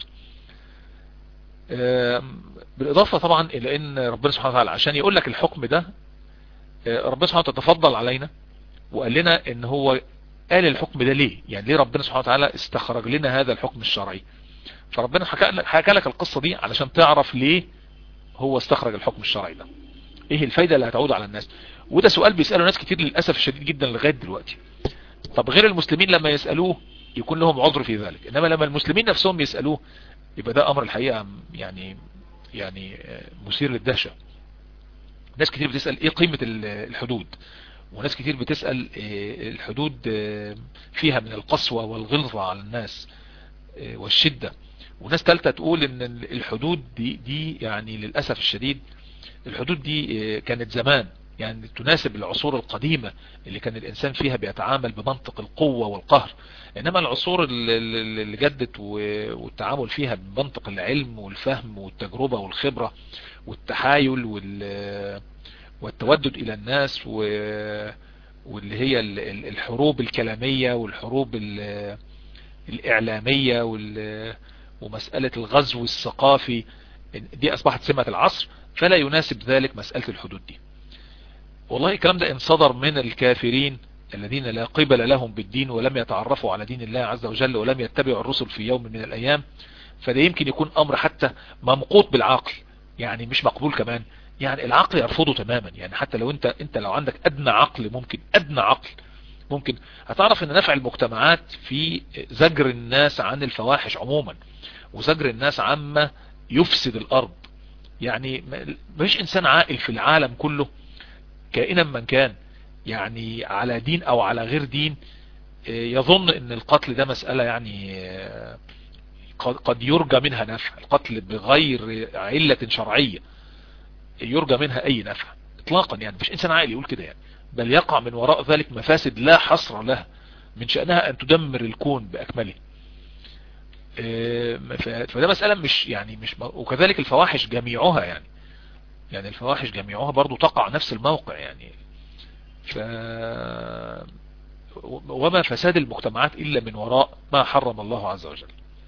بالإضافة طبعا إلى أن ربنا سبحانه وتعالى عشان يقول لك الحكم ده ربنا سبحانه وتعالى تفضل علينا وقال لنا ان هو قال الحكم ده ليه يعني ليه ربنا سبحانه وتعالى استخرج لنا هذا الحكم الشرعي فربنا حكى لك القصة دي علشان تعرف ليه هو استخرج الحكم الشرعي ده ايه الفايدة اللي هتعود على الناس وده سؤال بيسأله ناس كتير للأسف الشديد جدا لغاية دلوقتي طب غير المسلمين لما يسألوه يكون لهم عذر في ذلك انما لما المسلمين نفسهم يسألوه يبقى ده امر الحقيقة يعني يعني مثير للدهشة ناس كتير بتسأل ايه قيمة الحدود وناس كتير بتسأل الحدود فيها من القسوة والغلظة على الناس والشدة وناس تالتة تقول ان الحدود دي, دي يعني للأسف الشديد الحدود دي كانت زمان يعني تناسب العصور القديمة اللي كان الإنسان فيها بيتعامل بمنطق القوة والقهر إنما العصور اللي جدت والتعامل فيها بمنطق العلم والفهم والتجربة والخبرة والتحايل والتودد إلى الناس واللي هي الحروب الكلامية والحروب الإعلامية ومسألة الغزو الثقافي دي أصبحت سمة العصر فلا يناسب ذلك مسألة الحدود دي والله الكلام ده ان صدر من الكافرين الذين لا قبل لهم بالدين ولم يتعرفوا على دين الله عز وجل ولم يتبعوا الرسل في يوم من الأيام فده يمكن يكون أمر حتى ممقوط بالعقل يعني مش مقبول كمان يعني العقل يرفضه تماما يعني حتى لو انت انت لو عندك ادنى عقل ممكن ادنى عقل ممكن هتعرف ان نفع المجتمعات في زجر الناس عن الفواحش عموما وزجر الناس عما يفسد الارض يعني مش انسان عاقل في العالم كله كائنا من كان يعني على دين او على غير دين يظن ان القتل ده مسألة يعني قد يرجى منها نفع القتل بغير علة شرعية يرجى منها اي نفع اطلاقا يعني مش انسان عاقل يقول كده يعني بل يقع من وراء ذلك مفاسد لا حصر لها من شأنها ان تدمر الكون باكمله فده مسألة مش يعني مش وكذلك الفواحش جميعها يعني يعني الفواحش جميعها برضو تقع نفس الموقع يعني ف وما فساد المجتمعات إلا من وراء ما حرم الله عز وجل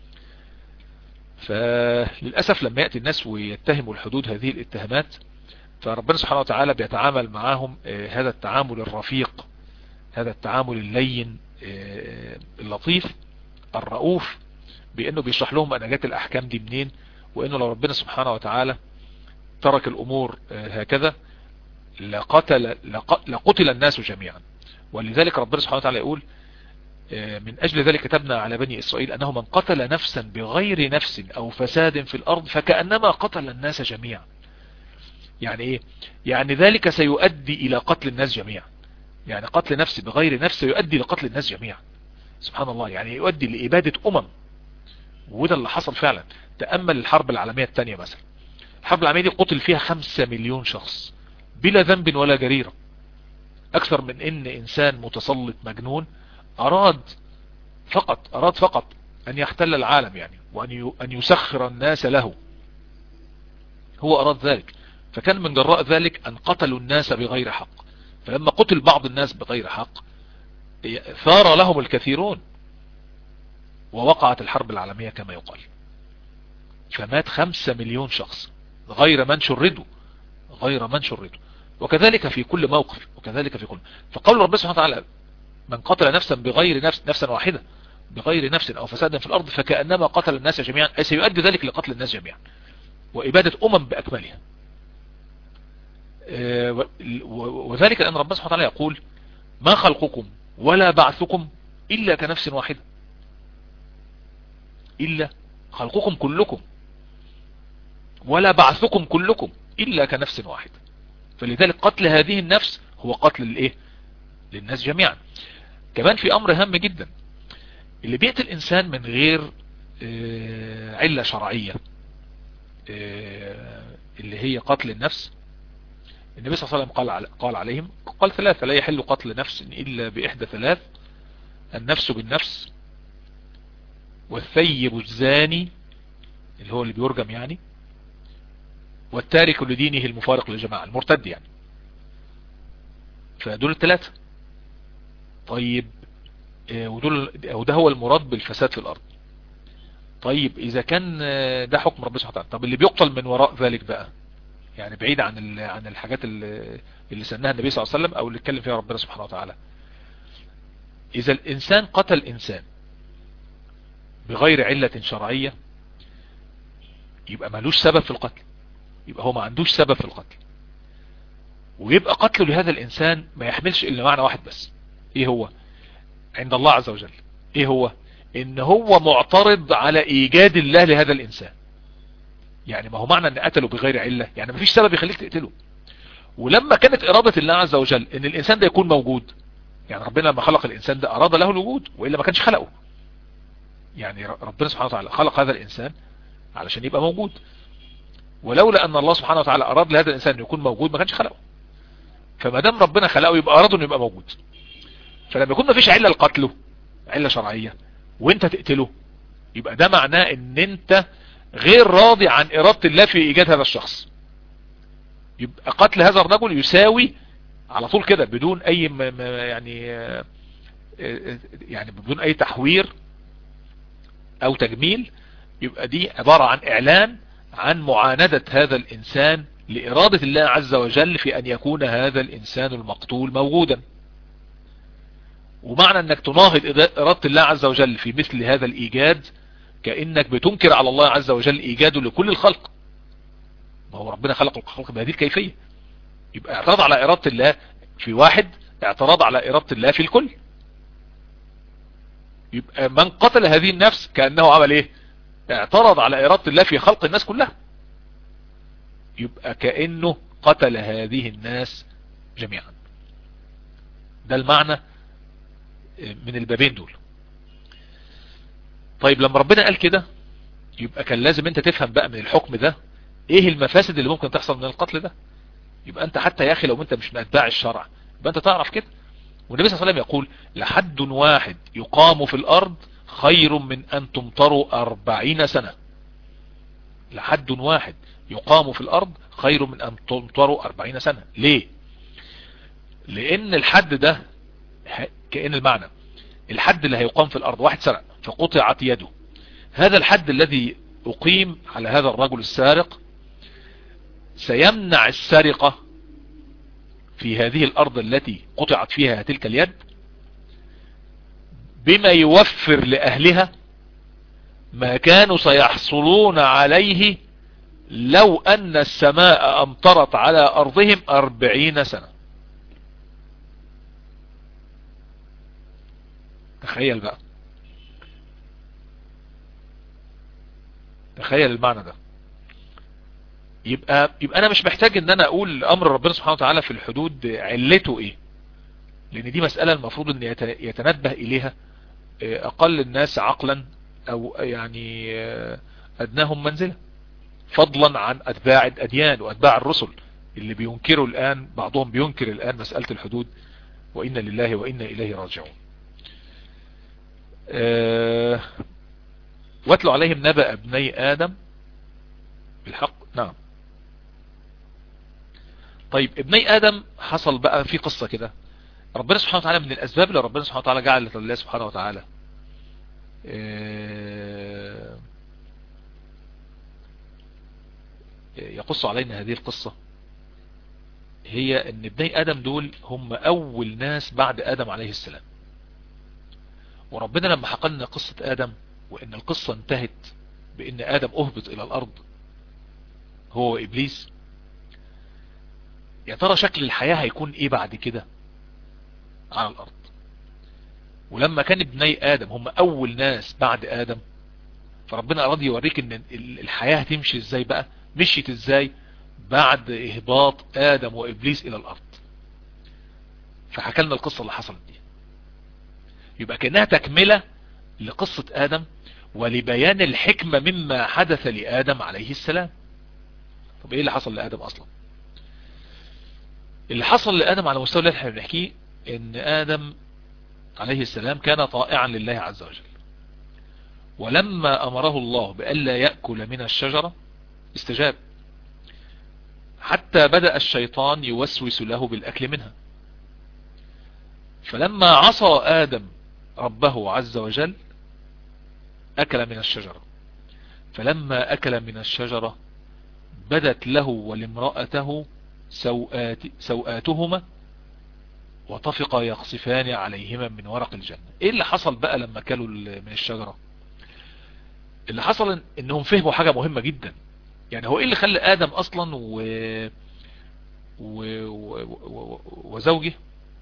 فللأسف لما يأتي الناس ويتهموا الحدود هذه الاتهامات فربنا سبحانه وتعالى بيتعامل معهم هذا التعامل الرفيق هذا التعامل اللين اللطيف الرؤوف بأنه بيشرح لهم أنا جات الأحكام دي منين وأنه لو ربنا سبحانه وتعالى ترك الأمور هكذا لقتل, لقتل الناس جميعا ولذلك ربنا سبحانه وتعالى يقول من أجل ذلك كتبنا على بني إسرائيل أنه من قتل نفسا بغير نفس أو فساد في الأرض فكأنما قتل الناس جميعا يعني إيه يعني ذلك سيؤدي إلى قتل الناس جميعا يعني قتل نفس بغير نفس يؤدي لقتل الناس جميعا سبحان الله يعني يؤدي لإبادة أمم وده اللي حصل فعلا تأمل الحرب العالمية الثانية مثلا الحرب العالمية دي قتل فيها خمسة مليون شخص بلا ذنب ولا جريرة اكثر من ان انسان متسلط مجنون اراد فقط اراد فقط ان يحتل العالم يعني وان ان يسخر الناس له هو اراد ذلك فكان من جراء ذلك ان قتلوا الناس بغير حق فلما قتل بعض الناس بغير حق ثار لهم الكثيرون ووقعت الحرب العالمية كما يقال فمات خمسة مليون شخص غير من شردوا غير من شردوا وكذلك في كل موقف وكذلك في كل فقول ربنا سبحانه وتعالى من قتل نفسا بغير نفس نفسا واحدة بغير نفس او فساد في الارض فكأنما قتل الناس جميعا اي سيؤدي ذلك لقتل الناس جميعا وابادة امم باكملها وذلك لان ربنا سبحانه وتعالى يقول ما خلقكم ولا بعثكم الا كنفس واحدة الا خلقكم كلكم ولا بعثكم كلكم الا كنفس واحدة فلذلك قتل هذه النفس هو قتل الايه للناس جميعا كمان في امر هام جدا اللي بيقتل انسان من غير اه علة شرعية اه اللي هي قتل النفس النبي صلى الله عليه وسلم قال, قال عليهم قال ثلاثة لا يحل قتل نفس الا باحدى ثلاث النفس بالنفس والثيب الزاني اللي هو اللي بيرجم يعني والتارك لدينه المفارق للجماعة المرتد يعني فدول الثلاثة طيب ودول وده هو المراد بالفساد في الارض طيب اذا كان ده حكم ربنا سبحانه وتعالى طب اللي بيقتل من وراء ذلك بقى يعني بعيد عن عن الحاجات اللي, اللي سنها النبي صلى الله عليه وسلم او اللي اتكلم فيها ربنا سبحانه وتعالى اذا الانسان قتل انسان بغير علة شرعية يبقى ملوش سبب في القتل يبقى هو ما عندوش سبب في القتل ويبقى قتله لهذا الانسان ما يحملش الا معنى واحد بس ايه هو عند الله عز وجل ايه هو ان هو معترض على ايجاد الله لهذا الانسان يعني ما هو معنى ان قتله بغير علة يعني ما فيش سبب يخليك تقتله ولما كانت ارادة الله عز وجل ان الانسان ده يكون موجود يعني ربنا لما خلق الانسان ده اراد له الوجود وإلا ما كانش خلقه يعني ربنا سبحانه وتعالى خلق هذا الانسان علشان يبقى موجود ولولا ان الله سبحانه وتعالى اراد لهذا الانسان يكون موجود ما كانش خلقه فما دام ربنا خلقه يبقى اراد انه يبقى موجود فلما يكون ما فيش علة لقتله علة شرعية وانت تقتله يبقى ده معناه ان انت غير راضي عن ارادة الله في ايجاد هذا الشخص يبقى قتل هذا الرجل يساوي على طول كده بدون اي م م يعني يعني بدون اي تحوير او تجميل يبقى دي عبارة عن اعلان عن معاندة هذا الانسان لارادة الله عز وجل في ان يكون هذا الانسان المقتول موجودا ومعنى انك تناهض ارادة الله عز وجل في مثل هذا الايجاد كأنك بتنكر على الله عز وجل ايجاده لكل الخلق ما هو ربنا خلق الخلق بهذه الكيفية يبقى اعتراض على ارادة الله في واحد اعتراض على ارادة الله في الكل يبقى من قتل هذه النفس كأنه عمل ايه اعترض على ارادة الله في خلق الناس كلها يبقى كأنه قتل هذه الناس جميعا ده المعنى من البابين دول طيب لما ربنا قال كده يبقى كان لازم انت تفهم بقى من الحكم ده ايه المفاسد اللي ممكن تحصل من القتل ده يبقى انت حتى يا اخي لو انت مش من اتباع الشرع يبقى انت تعرف كده والنبي صلى الله عليه وسلم يقول لحد واحد يقام في الارض خير من ان تمطروا اربعين سنة لحد واحد يقام في الارض خير من ان تمطروا اربعين سنة ليه لان الحد ده كأن المعنى الحد اللي هيقام في الارض واحد سرق فقطعت يده هذا الحد الذي اقيم على هذا الرجل السارق سيمنع السرقة في هذه الارض التي قطعت فيها تلك اليد بما يوفر لأهلها ما كانوا سيحصلون عليه لو أن السماء أمطرت على أرضهم أربعين سنة تخيل بقى تخيل المعنى ده يبقى يبقى انا مش محتاج ان انا اقول امر ربنا سبحانه وتعالى في الحدود علته ايه لان دي مسألة المفروض ان يتنبه اليها اقل الناس عقلا او يعني ادناهم منزلة فضلا عن اتباع الاديان واتباع الرسل اللي بينكروا الان بعضهم بينكر الان مسألة الحدود وإنا لله وإنا إليه راجعون أه واتلوا عليهم نبأ ابني آدم بالحق نعم طيب ابني آدم حصل بقى في قصة كده ربنا سبحانه وتعالى من الأسباب اللي ربنا سبحانه وتعالى جعل لله سبحانه وتعالى أه يقص علينا هذه القصة هي ان ابني ادم دول هم اول ناس بعد ادم عليه السلام وربنا لما حكى لنا قصة ادم وان القصة انتهت بان ادم اهبط الى الارض هو وابليس يا ترى شكل الحياة هيكون ايه بعد كده على الارض ولما كان ابني ادم هم اول ناس بعد ادم فربنا اراد يوريك ان الحياة هتمشي ازاي بقى مشيت ازاي بعد اهباط ادم وابليس الى الارض فحكى لنا القصة اللي حصلت دي يبقى كأنها تكملة لقصة ادم ولبيان الحكمة مما حدث لادم عليه السلام طب ايه اللي حصل لادم اصلا اللي حصل لادم على مستوى اللي احنا بنحكيه ان ادم عليه السلام كان طائعا لله عز وجل ولما امره الله بألا يأكل من الشجرة استجاب حتى بدأ الشيطان يوسوس له بالأكل منها فلما عصى آدم ربه عز وجل أكل من الشجرة فلما أكل من الشجرة بدت له ولامرأته سوآت سوآتهما وطفقا يقصفان عليهما من ورق الجنة ايه اللي حصل بقى لما كلوا من الشجرة اللي حصل انهم فهموا حاجة مهمة جدا يعني هو ايه اللي خلى ادم اصلا و... و... و... و... وزوجه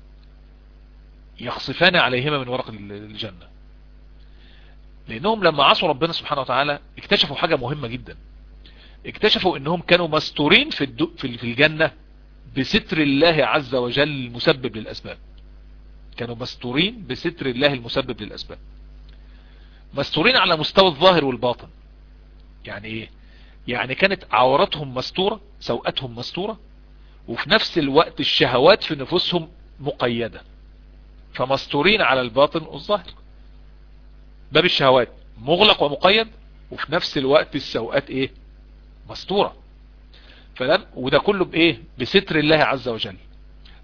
يخصفان عليهما من ورق الجنة لانهم لما عصوا ربنا سبحانه وتعالى اكتشفوا حاجة مهمة جدا اكتشفوا انهم كانوا مستورين في, الدو... في الجنة بستر الله عز وجل المسبب للاسباب كانوا مستورين بستر الله المسبب للاسباب مستورين على مستوى الظاهر والباطن يعني ايه يعني كانت عورتهم مستورة سوءتهم مستورة وفي نفس الوقت الشهوات في نفوسهم مقيدة فمستورين على الباطن والظاهر باب الشهوات مغلق ومقيد وفي نفس الوقت السوءات ايه مستورة فلم وده كله بايه بستر الله عز وجل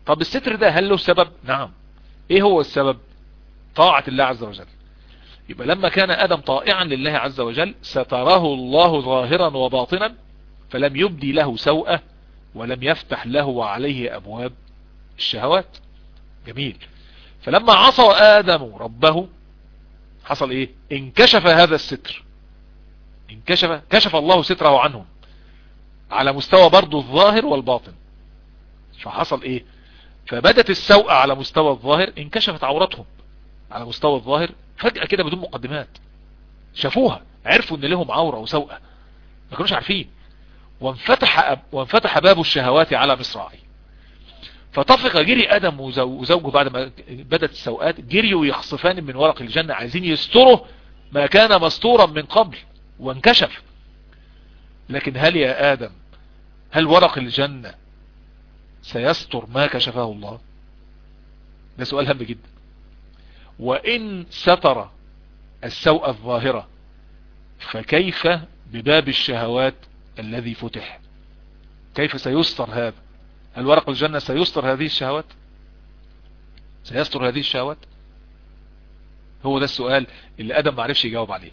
طب الستر ده هل له سبب نعم ايه هو السبب طاعة الله عز وجل يبقى لما كان ادم طائعا لله عز وجل ستره الله ظاهرا وباطنا فلم يبدي له سوءة ولم يفتح له وعليه ابواب الشهوات جميل فلما عصى ادم ربه حصل ايه انكشف هذا الستر انكشف كشف الله ستره عنهم على مستوى برضو الظاهر والباطن فحصل ايه فبدت السوء على مستوى الظاهر انكشفت عورتهم على مستوى الظاهر فجأة كده بدون مقدمات شافوها عرفوا ان لهم عورة وسوءة ما كانوش عارفين وانفتح, أب وانفتح باب الشهوات على مصراعي فطفق جري ادم وزوجه بعد ما بدت السوءات جريوا يخصفان من ورق الجنة عايزين يستروا ما كان مستورا من قبل وانكشف لكن هل يا ادم هل ورق الجنة سيستر ما كشفه الله ده سؤال هام جدا وإن ستر السوء الظاهرة فكيف بباب الشهوات الذي فتح كيف سيستر هذا هل ورق الجنة سيستر هذه الشهوات سيستر هذه الشهوات هو ده السؤال اللي ادم ما عرفش يجاوب عليه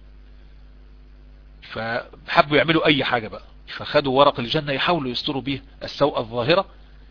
فحبوا يعملوا اي حاجة بقى فخدوا ورق الجنة يحاولوا يستروا به السوء الظاهرة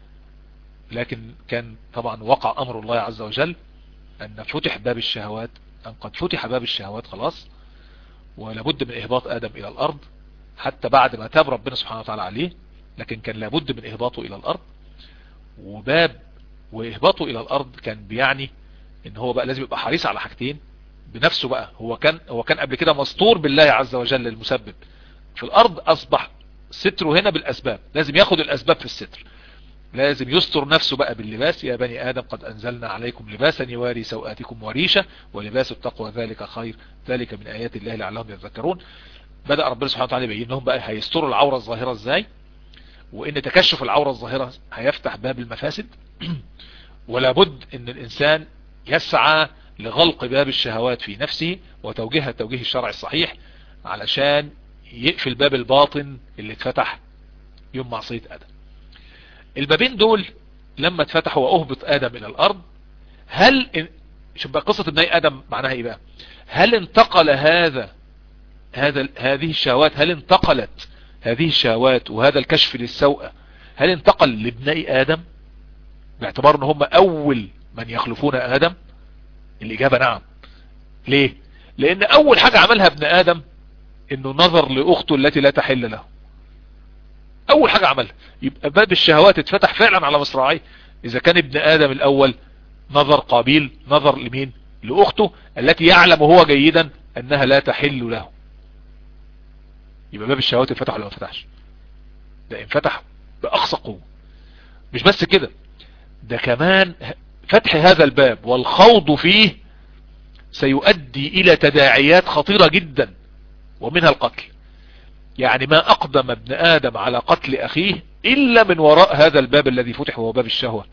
لكن كان طبعا وقع امر الله عز وجل ان فتح باب الشهوات ان قد فتح باب الشهوات خلاص ولابد من اهباط ادم الى الارض حتى بعد ما تاب ربنا سبحانه وتعالى عليه لكن كان لابد من اهباطه الى الارض وباب واهباطه الى الارض كان بيعني ان هو بقى لازم يبقى حريص على حاجتين بنفسه بقى هو كان هو كان قبل كده مستور بالله عز وجل المسبب في الارض اصبح ستره هنا بالاسباب لازم ياخد الاسباب في الستر لازم يستر نفسه بقى باللباس يا بني آدم قد أنزلنا عليكم لباسا يواري سوآتكم وريشة ولباس التقوى ذلك خير ذلك من آيات الله لعلهم يذكرون بدأ ربنا سبحانه وتعالى يبين لهم بقى هيستروا العورة الظاهرة ازاي وان تكشف العورة الظاهرة هيفتح باب المفاسد ولا بد ان الانسان يسعى لغلق باب الشهوات في نفسه وتوجيهها التوجيه الشرعي الصحيح علشان يقفل باب الباطن اللي اتفتح يوم معصية ادم البابين دول لما اتفتحوا واهبط ادم الى الارض هل ان... شوف بقى قصة ابني ادم معناها ايه بقى هل انتقل هذا هذا هذه الشهوات هل انتقلت هذه الشهوات وهذا الكشف للسوء هل انتقل لابني ادم باعتبار ان هم اول من يخلفون ادم الاجابة نعم ليه لان اول حاجة عملها ابن ادم انه نظر لاخته التي لا تحل له اول حاجة عملها يبقى باب الشهوات اتفتح فعلا على مصراعيه اذا كان ابن ادم الاول نظر قابيل نظر لمين لاخته التي يعلم هو جيدا انها لا تحل له يبقى باب الشهوات اتفتح ولا ما فتحش ده انفتح باقصى قوة مش بس كده ده كمان فتح هذا الباب والخوض فيه سيؤدي الى تداعيات خطيرة جدا ومنها القتل يعني ما اقدم ابن ادم على قتل اخيه الا من وراء هذا الباب الذي فتح وهو باب الشهوة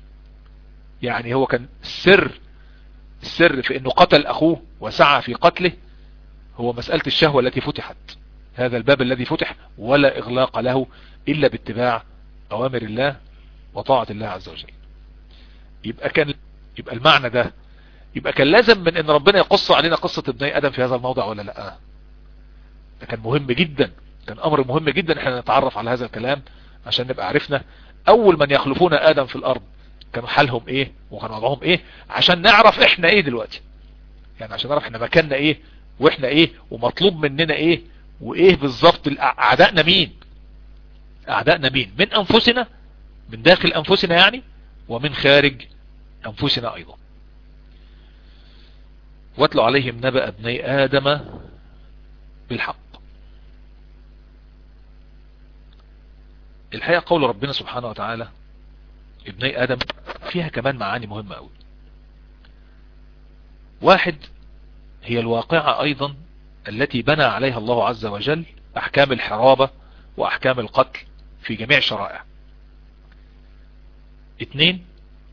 يعني هو كان السر السر في انه قتل اخوه وسعى في قتله هو مسألة الشهوة التي فتحت هذا الباب الذي فتح ولا اغلاق له الا باتباع اوامر الله وطاعة الله عز وجل يبقى كان يبقى المعنى ده يبقى كان لازم من ان ربنا يقص علينا قصة ابني ادم في هذا الموضع ولا لا ده كان مهم جدا كان امر مهم جدا احنا نتعرف على هذا الكلام عشان نبقى عرفنا اول من يخلفون ادم في الارض كانوا حالهم ايه وكان وضعهم ايه عشان نعرف احنا ايه دلوقتي يعني عشان نعرف احنا مكاننا ايه واحنا ايه ومطلوب مننا ايه وايه بالظبط اعدائنا مين اعدائنا مين من انفسنا من داخل انفسنا يعني ومن خارج انفسنا ايضا واتلوا عليهم نبأ ابني ادم بالحق الحقيقة قول ربنا سبحانه وتعالى ابني ادم فيها كمان معاني مهمة قوي واحد هي الواقعة ايضا التي بنى عليها الله عز وجل احكام الحرابة واحكام القتل في جميع الشرائع اثنين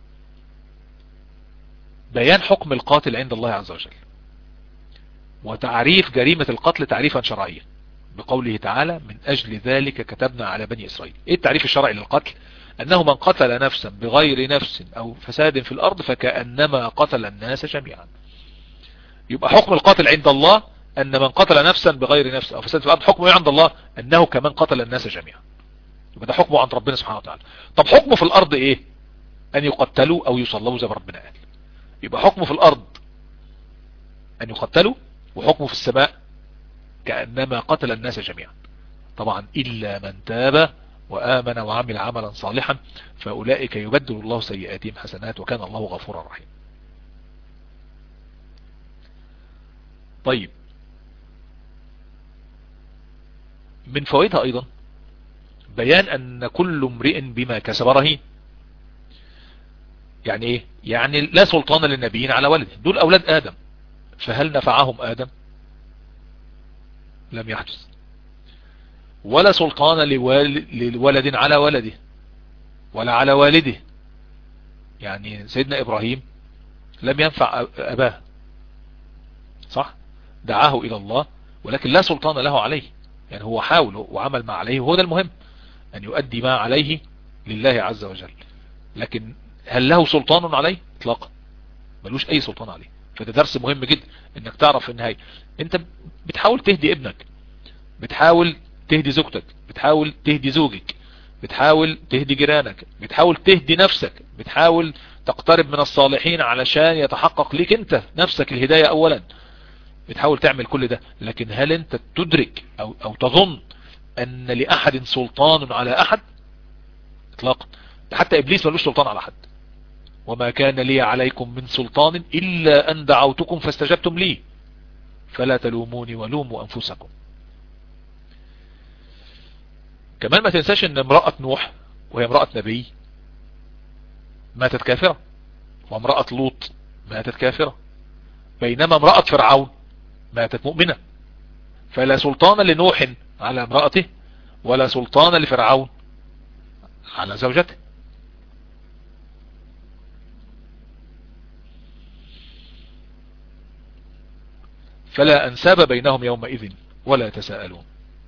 بيان حكم القاتل عند الله عز وجل وتعريف جريمة القتل تعريفا شرعيا بقوله تعالى من اجل ذلك كتبنا على بني اسرائيل ايه التعريف الشرعي للقتل أنه من قتل نفسا بغير نفس أو فساد في الأرض فكأنما قتل الناس جميعا يبقى حكم القاتل عند الله أن من قتل نفسا بغير نفس أو فساد في الأرض حكمه عند الله أنه كمن قتل الناس جميعا يبقى ده حكمه عند ربنا سبحانه وتعالى طب حكمه في الأرض إيه أن يقتلوا أو يصلوا زي ما ربنا قال يبقى حكمه في الأرض أن يقتلوا وحكمه في السماء كأنما قتل الناس جميعا طبعا إلا من تاب وآمن وعمل عملا صالحا فأولئك يبدل الله سيئاتهم حسنات وكان الله غفورا رحيما طيب من فوائدها أيضا بيان أن كل امرئ بما كسب رهين يعني ايه يعني لا سلطان للنبيين على ولده دول أولاد آدم فهل نفعهم آدم لم يحدث ولا سلطان لولد على ولده ولا على والده يعني سيدنا إبراهيم لم ينفع أباه صح دعاه إلى الله ولكن لا سلطان له عليه يعني هو حاول وعمل ما عليه وهو ده المهم أن يؤدي ما عليه لله عز وجل لكن هل له سلطان عليه اطلاقا ملوش أي سلطان عليه فده درس مهم جدا انك تعرف في النهاية انت بتحاول تهدي ابنك بتحاول تهدي زوجتك بتحاول تهدي زوجك بتحاول تهدي جيرانك بتحاول تهدي نفسك بتحاول تقترب من الصالحين علشان يتحقق ليك انت نفسك الهداية اولا بتحاول تعمل كل ده لكن هل انت تدرك او, أو تظن ان لاحد سلطان على احد اطلاقا حتى ابليس ملوش سلطان على احد وما كان لي عليكم من سلطان الا ان دعوتكم فاستجبتم لي فلا تلوموني ولوموا انفسكم كمان ما تنساش ان امرأة نوح وهي امرأة نبي ماتت كافرة وامرأة لوط ماتت كافرة بينما امرأة فرعون ماتت مؤمنة فلا سلطان لنوح على امرأته ولا سلطان لفرعون على زوجته فلا أنساب بينهم يومئذ ولا يتساءلون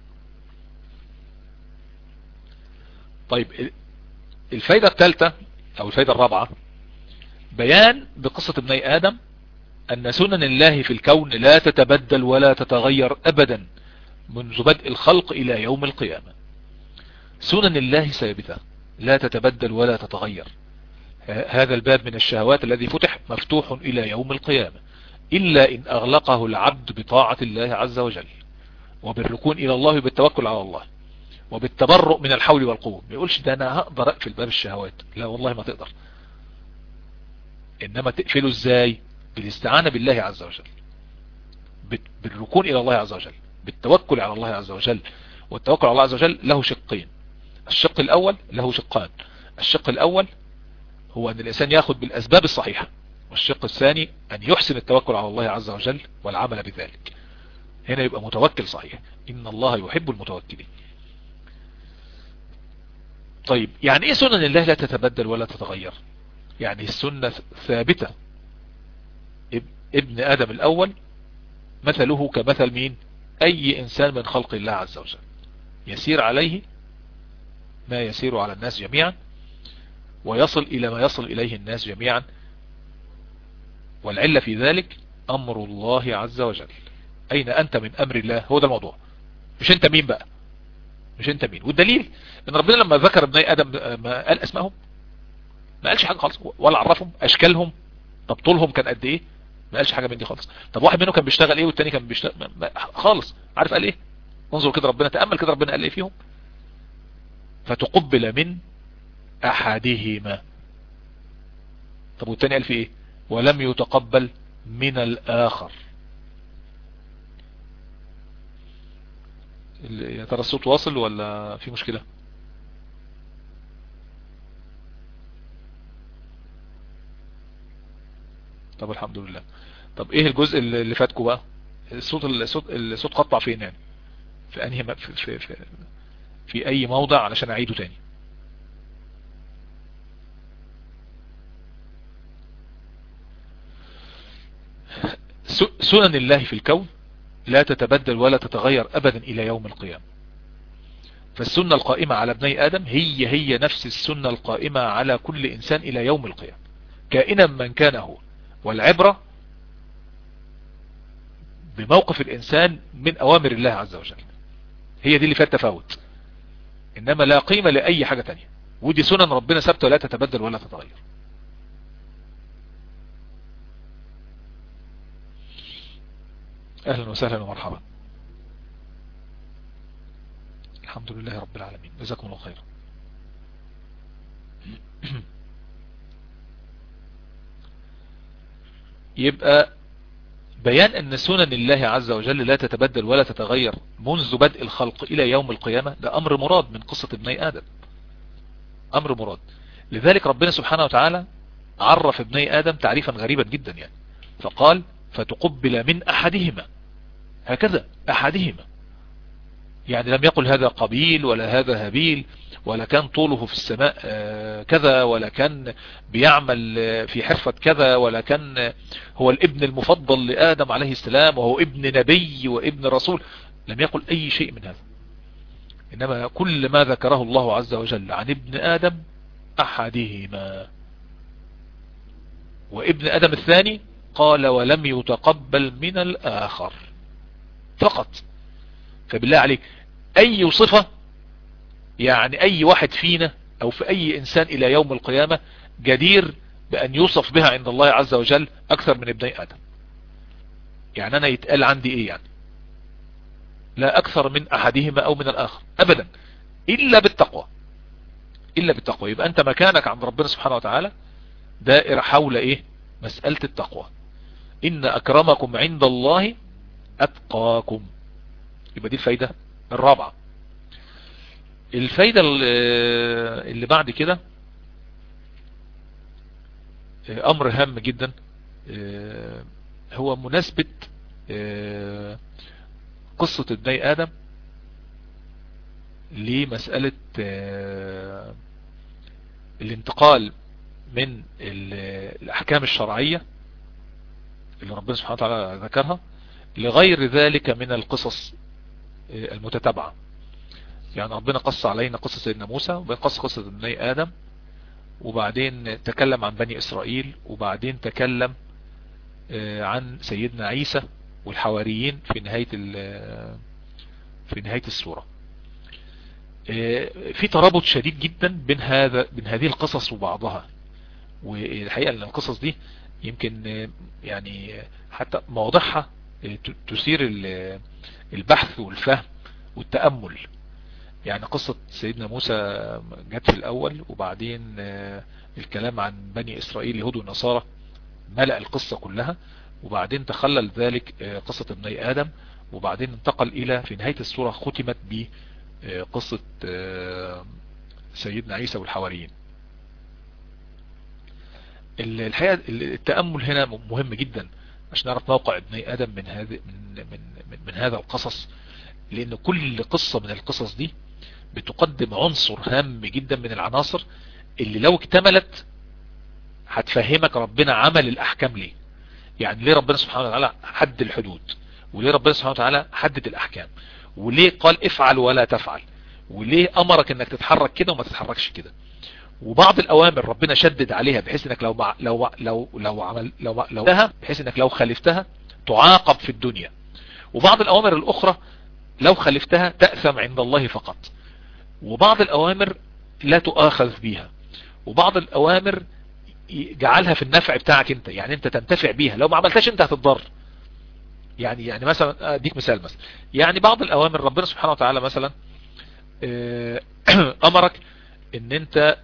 طيب الفايدة الثالثة او الفايدة الرابعة بيان بقصة ابني ادم ان سنن الله في الكون لا تتبدل ولا تتغير ابدا منذ بدء الخلق الى يوم القيامة سنن الله ثابتة لا تتبدل ولا تتغير هذا الباب من الشهوات الذي فتح مفتوح الى يوم القيامة الا ان اغلقه العبد بطاعة الله عز وجل وبالركون الى الله بالتوكل على الله وبالتبرؤ من الحول والقوة ما يقولش ده انا هقدر اقفل باب الشهوات لا والله ما تقدر انما تقفله ازاي بالاستعانة بالله عز وجل بالركون الى الله عز وجل بالتوكل على الله عز وجل والتوكل على الله عز وجل له شقين الشق الاول له شقان الشق الاول هو ان الانسان ياخذ بالاسباب الصحيحة والشق الثاني ان يحسن التوكل على الله عز وجل والعمل بذلك هنا يبقى متوكل صحيح ان الله يحب المتوكلين طيب يعني ايه سنن الله لا تتبدل ولا تتغير يعني السنة ثابتة ابن ادم الاول مثله كمثل مين اي انسان من خلق الله عز وجل يسير عليه ما يسير على الناس جميعا ويصل الى ما يصل اليه الناس جميعا والعلة في ذلك امر الله عز وجل اين انت من امر الله هو ده الموضوع مش انت مين بقى مش انت مين والدليل ان ربنا لما ذكر ابني ادم ما قال اسمائهم ما قالش حاجة خالص ولا عرفهم اشكالهم طب طولهم كان قد ايه ما قالش حاجة من دي خالص طب واحد منهم كان بيشتغل ايه والتاني كان بيشتغل خالص عارف قال ايه انظر كده ربنا تأمل كده ربنا قال ايه فيهم فتقبل من احدهما طب والتاني قال في ايه ولم يتقبل من الاخر يا ترى الصوت واصل ولا في مشكلة طب الحمد لله طب ايه الجزء اللي فاتكم بقى الصوت الصوت الصوت قطع فين يعني في انهي في, في, في, في اي موضع علشان اعيده تاني سنن الله في الكون لا تتبدل ولا تتغير ابدا الى يوم القيامة فالسنة القائمة على ابني آدم هي هي نفس السنة القائمة على كل إنسان إلى يوم القيامة كائنا من كان هو والعبرة بموقف الإنسان من أوامر الله عز وجل هي دي اللي فيها التفاوت إنما لا قيمة لأي حاجة تانية ودي سنن ربنا ثابته لا تتبدل ولا تتغير أهلا وسهلا ومرحبا الحمد لله رب العالمين جزاكم الله خيرا يبقى بيان ان سنن الله عز وجل لا تتبدل ولا تتغير منذ بدء الخلق الى يوم القيامة ده امر مراد من قصة ابني ادم امر مراد لذلك ربنا سبحانه وتعالى عرف ابني ادم تعريفا غريبا جدا يعني فقال فتقبل من احدهما هكذا احدهما يعني لم يقل هذا قبيل ولا هذا هبيل ولا كان طوله في السماء كذا ولا كان بيعمل في حرفة كذا ولا كان هو الابن المفضل لآدم عليه السلام وهو ابن نبي وابن رسول لم يقل أي شيء من هذا إنما كل ما ذكره الله عز وجل عن ابن آدم أحدهما وابن آدم الثاني قال ولم يتقبل من الآخر فقط فبالله عليك أي صفة يعني أي واحد فينا أو في أي إنسان إلى يوم القيامة جدير بأن يوصف بها عند الله عز وجل أكثر من ابني آدم يعني أنا يتقال عندي إيه يعني لا أكثر من أحدهما أو من الآخر أبدا إلا بالتقوى إلا بالتقوى يبقى أنت مكانك عند ربنا سبحانه وتعالى دائر حول إيه مسألة التقوى إن أكرمكم عند الله أتقاكم يبقى دي الفايدة الرابعة الفايدة اللي بعد كده امر هام جدا هو مناسبة قصة ابني ادم لمسألة الانتقال من الاحكام الشرعية اللي ربنا سبحانه وتعالى ذكرها لغير ذلك من القصص المتتابعة يعني ربنا قص علينا قصة سيدنا موسى وبعدين قص قصة ابني آدم وبعدين تكلم عن بني إسرائيل وبعدين تكلم عن سيدنا عيسى والحواريين في نهاية في نهاية السورة في ترابط شديد جدا بين هذا بين هذه القصص وبعضها والحقيقة ان القصص دي يمكن يعني حتى مواضعها تثير البحث والفهم والتأمل يعني قصة سيدنا موسى جت في الأول وبعدين الكلام عن بني إسرائيل يهود والنصارى ملأ القصة كلها وبعدين تخلل ذلك قصة ابني آدم وبعدين انتقل إلى في نهاية السورة ختمت بقصة سيدنا عيسى والحواريين الحقيقة التأمل هنا مهم جدا عشان نعرف موقع ابني آدم من هذا من, من, من, من هذا القصص لأن كل قصة من القصص دي بتقدم عنصر هام جدا من العناصر اللي لو اكتملت هتفهمك ربنا عمل الأحكام ليه يعني ليه ربنا سبحانه وتعالى حد الحدود وليه ربنا سبحانه وتعالى حدد الأحكام وليه قال افعل ولا تفعل وليه أمرك انك تتحرك كده وما تتحركش كده وبعض الأوامر ربنا شدد عليها بحيث انك لو مع لو لو لو عمل لو لو لها بحيث انك لو خالفتها تعاقب في الدنيا وبعض الأوامر الأخرى لو خالفتها تأثم عند الله فقط وبعض الأوامر لا تؤاخذ بيها وبعض الأوامر جعلها في النفع بتاعك انت يعني انت تنتفع بيها لو ما عملتهاش انت هتضر يعني يعني مثلا اديك مثال مثلا يعني بعض الأوامر ربنا سبحانه وتعالى مثلا أمرك ان انت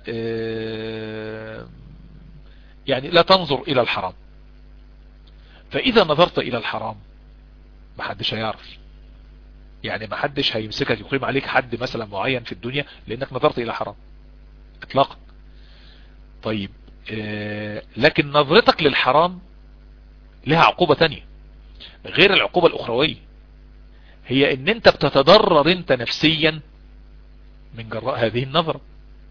يعني لا تنظر الى الحرام فاذا نظرت الى الحرام محدش هيعرف يعني محدش هيمسكك يقيم عليك حد مثلا معين في الدنيا لانك نظرت الى حرام اطلاقا طيب لكن نظرتك للحرام لها عقوبة تانية غير العقوبة الاخروية هي ان انت بتتضرر انت نفسيا من جراء هذه النظرة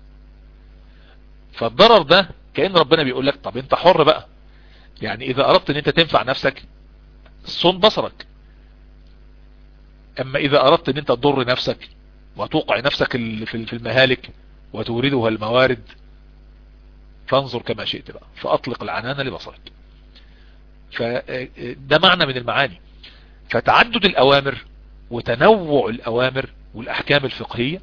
فالضرر ده كأن ربنا بيقول لك طب انت حر بقى يعني اذا اردت ان انت تنفع نفسك صن بصرك اما اذا اردت ان انت تضر نفسك وتوقع نفسك في المهالك وتوردها الموارد فانظر كما شئت بقى فأطلق العنان لبصرك فده معنى من المعاني فتعدد الأوامر وتنوع الأوامر والأحكام الفقهية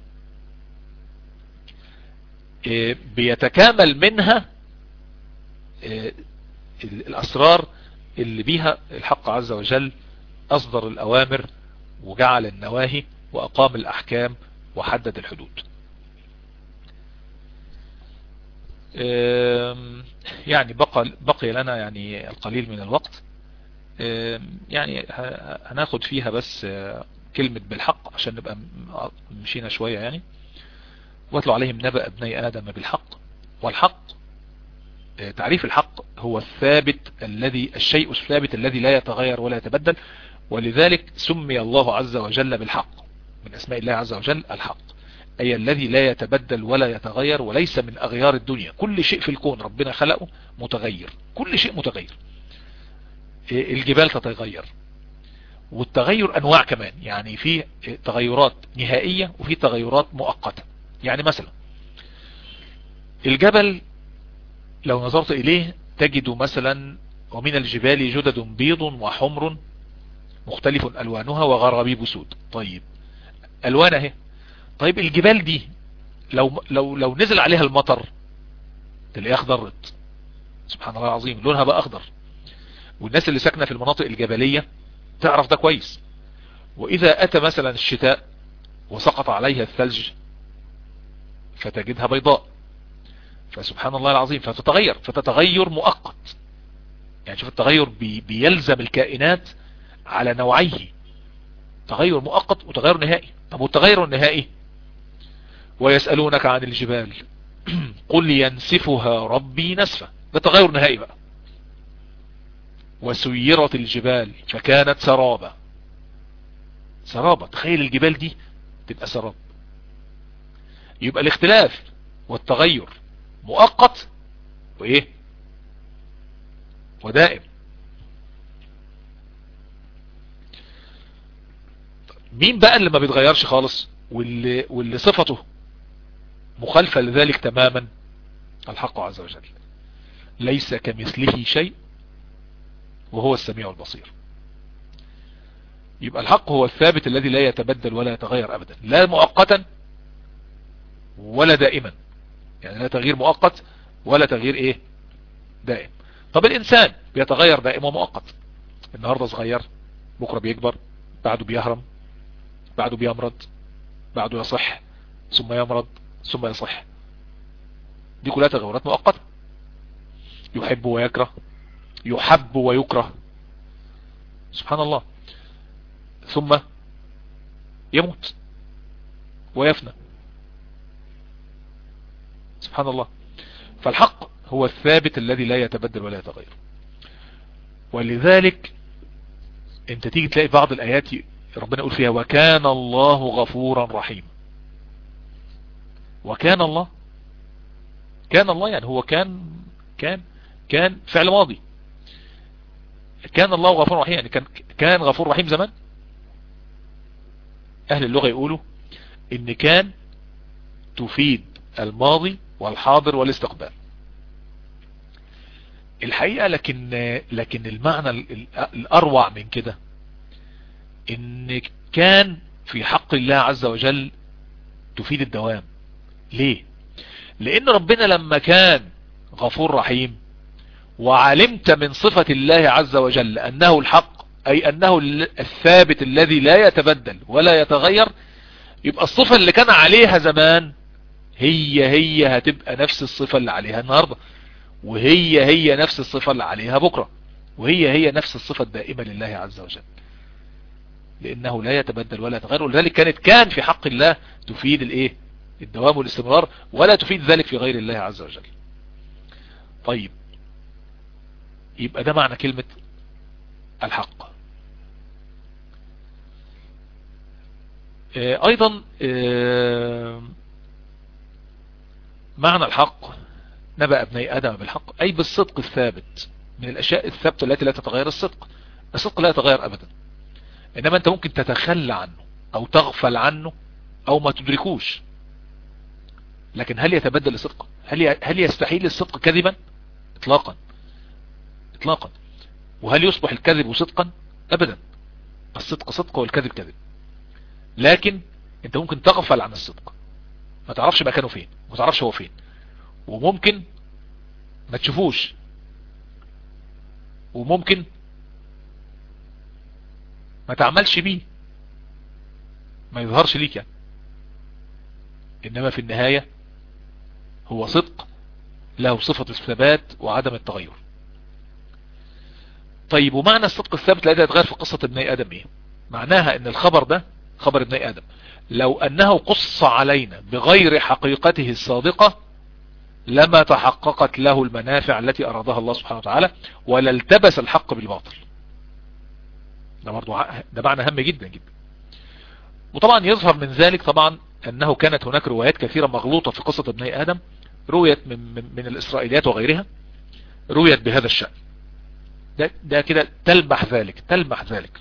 آه، بيتكامل منها آه، الأسرار اللي بيها الحق عز وجل أصدر الأوامر وجعل النواهي وأقام الأحكام وحدد الحدود يعني بقى, بقي لنا يعني القليل من الوقت يعني هناخد فيها بس آه، كلمة بالحق عشان نبقى مشينا شوية يعني واتلوا عليهم نبأ ابني آدم بالحق والحق آه، تعريف الحق هو الثابت الذي الشيء الثابت الذي لا يتغير ولا يتبدل ولذلك سمي الله عز وجل بالحق من اسماء الله عز وجل الحق أي الذي لا يتبدل ولا يتغير وليس من أغيار الدنيا كل شيء في الكون ربنا خلقه متغير كل شيء متغير الجبال تتغير والتغير أنواع كمان يعني في تغيرات نهائية وفي تغيرات مؤقتة يعني مثلا الجبل لو نظرت إليه تجد مثلا ومن الجبال جدد بيض وحمر مختلف ألوانها وغرابيب سود طيب ألوان اهي طيب الجبال دي لو لو لو نزل عليها المطر تلاقيها اخضرت سبحان الله العظيم لونها بقى اخضر والناس اللي ساكنه في المناطق الجبليه تعرف ده كويس واذا اتى مثلا الشتاء وسقط عليها الثلج فتجدها بيضاء فسبحان الله العظيم فتتغير فتتغير مؤقت يعني شوف التغير بي بيلزم الكائنات على نوعيه تغير مؤقت وتغير نهائي طب والتغير النهائي ويسألونك عن الجبال قل ينسفها ربي نسفا ده تغير نهائي بقى وسيرت الجبال فكانت سرابا سرابا تخيل الجبال دي تبقى سراب يبقى الاختلاف والتغير مؤقت وايه ودائم مين بقى اللي ما بيتغيرش خالص واللي, واللي صفته مخالفة لذلك تماما الحق عز وجل ليس كمثله شيء وهو السميع البصير يبقى الحق هو الثابت الذي لا يتبدل ولا يتغير ابدا لا مؤقتا ولا دائما يعني لا تغيير مؤقت ولا تغيير ايه دائم طب الانسان بيتغير دائم ومؤقت النهاردة صغير بكرة بيكبر بعده بيهرم بعده بيمرض بعده يصح ثم يمرض ثم يصح دي كلها تغيرات مؤقتة يحب ويكره يحب ويكره سبحان الله ثم يموت ويفنى سبحان الله فالحق هو الثابت الذي لا يتبدل ولا يتغير ولذلك انت تيجي تلاقي بعض الايات ربنا يقول فيها وكان الله غفورا رحيما وكان الله كان الله يعني هو كان كان كان فعل ماضي كان الله غفور رحيم يعني كان كان غفور رحيم زمان اهل اللغة يقولوا ان كان تفيد الماضي والحاضر والاستقبال الحقيقة لكن لكن المعنى الاروع من كده ان كان في حق الله عز وجل تفيد الدوام ليه لان ربنا لما كان غفور رحيم وعلمت من صفة الله عز وجل انه الحق اي انه الثابت الذي لا يتبدل ولا يتغير يبقى الصفة اللي كان عليها زمان هي هي هتبقى نفس الصفة اللي عليها النهاردة وهي هي نفس الصفة اللي عليها بكرة وهي هي نفس الصفة الدائمة لله عز وجل لانه لا يتبدل ولا يتغير ولذلك كانت كان في حق الله تفيد الايه الدوام والاستمرار ولا تفيد ذلك في غير الله عز وجل طيب يبقى ده معنى كلمة الحق آه، ايضا آه، معنى الحق نبأ ابني ادم بالحق اي بالصدق الثابت من الاشياء الثابتة التي لا تتغير الصدق الصدق لا يتغير ابدا انما انت ممكن تتخلى عنه او تغفل عنه او ما تدركوش لكن هل يتبدل الصدق هل هل يستحيل الصدق كذبا اطلاقا اطلاقا وهل يصبح الكذب صدقا ابدا الصدق صدق والكذب كذب لكن انت ممكن تغفل عن الصدق ما تعرفش مكانه فين ما تعرفش هو فين وممكن ما تشوفوش وممكن ما تعملش بيه ما يظهرش ليك يعني انما في النهاية هو صدق له صفة الثبات وعدم التغير طيب ومعنى الصدق الثابت لا يتغير في قصة ابني ادم ايه معناها ان الخبر ده خبر ابني ادم لو انه قص علينا بغير حقيقته الصادقة لما تحققت له المنافع التي ارادها الله سبحانه وتعالى ولا التبس الحق بالباطل ده برضو ده معنى هام جدا جدا وطبعا يظهر من ذلك طبعا انه كانت هناك روايات كثيرة مغلوطة في قصة ابني ادم رويت من, من, من الاسرائيليات وغيرها رويت بهذا الشأن ده, ده كده تلمح ذلك تلمح ذلك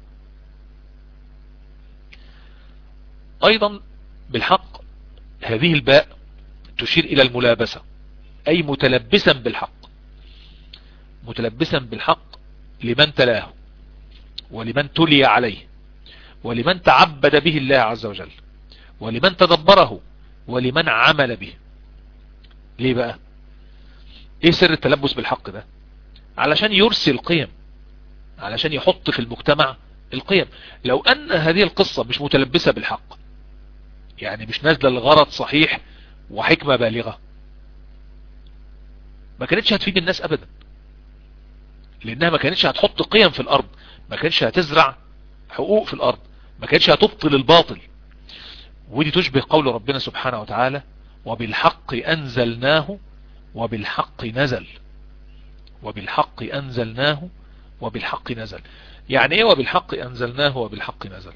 ايضا بالحق هذه الباء تشير الى الملابسة اي متلبسا بالحق متلبسا بالحق لمن تلاه ولمن تلي عليه ولمن تعبد به الله عز وجل ولمن تدبره ولمن عمل به ليه بقى ايه سر التلبس بالحق ده علشان يرسي القيم علشان يحط في المجتمع القيم لو ان هذه القصة مش متلبسة بالحق يعني مش نازلة لغرض صحيح وحكمة بالغة ما كانتش هتفيد الناس ابدا لانها ما كانتش هتحط قيم في الارض ما كانتش هتزرع حقوق في الارض ما كانتش هتبطل الباطل ودي تشبه قول ربنا سبحانه وتعالى وبالحق انزلناه وبالحق نزل وبالحق انزلناه وبالحق نزل يعني ايه وبالحق انزلناه وبالحق نزل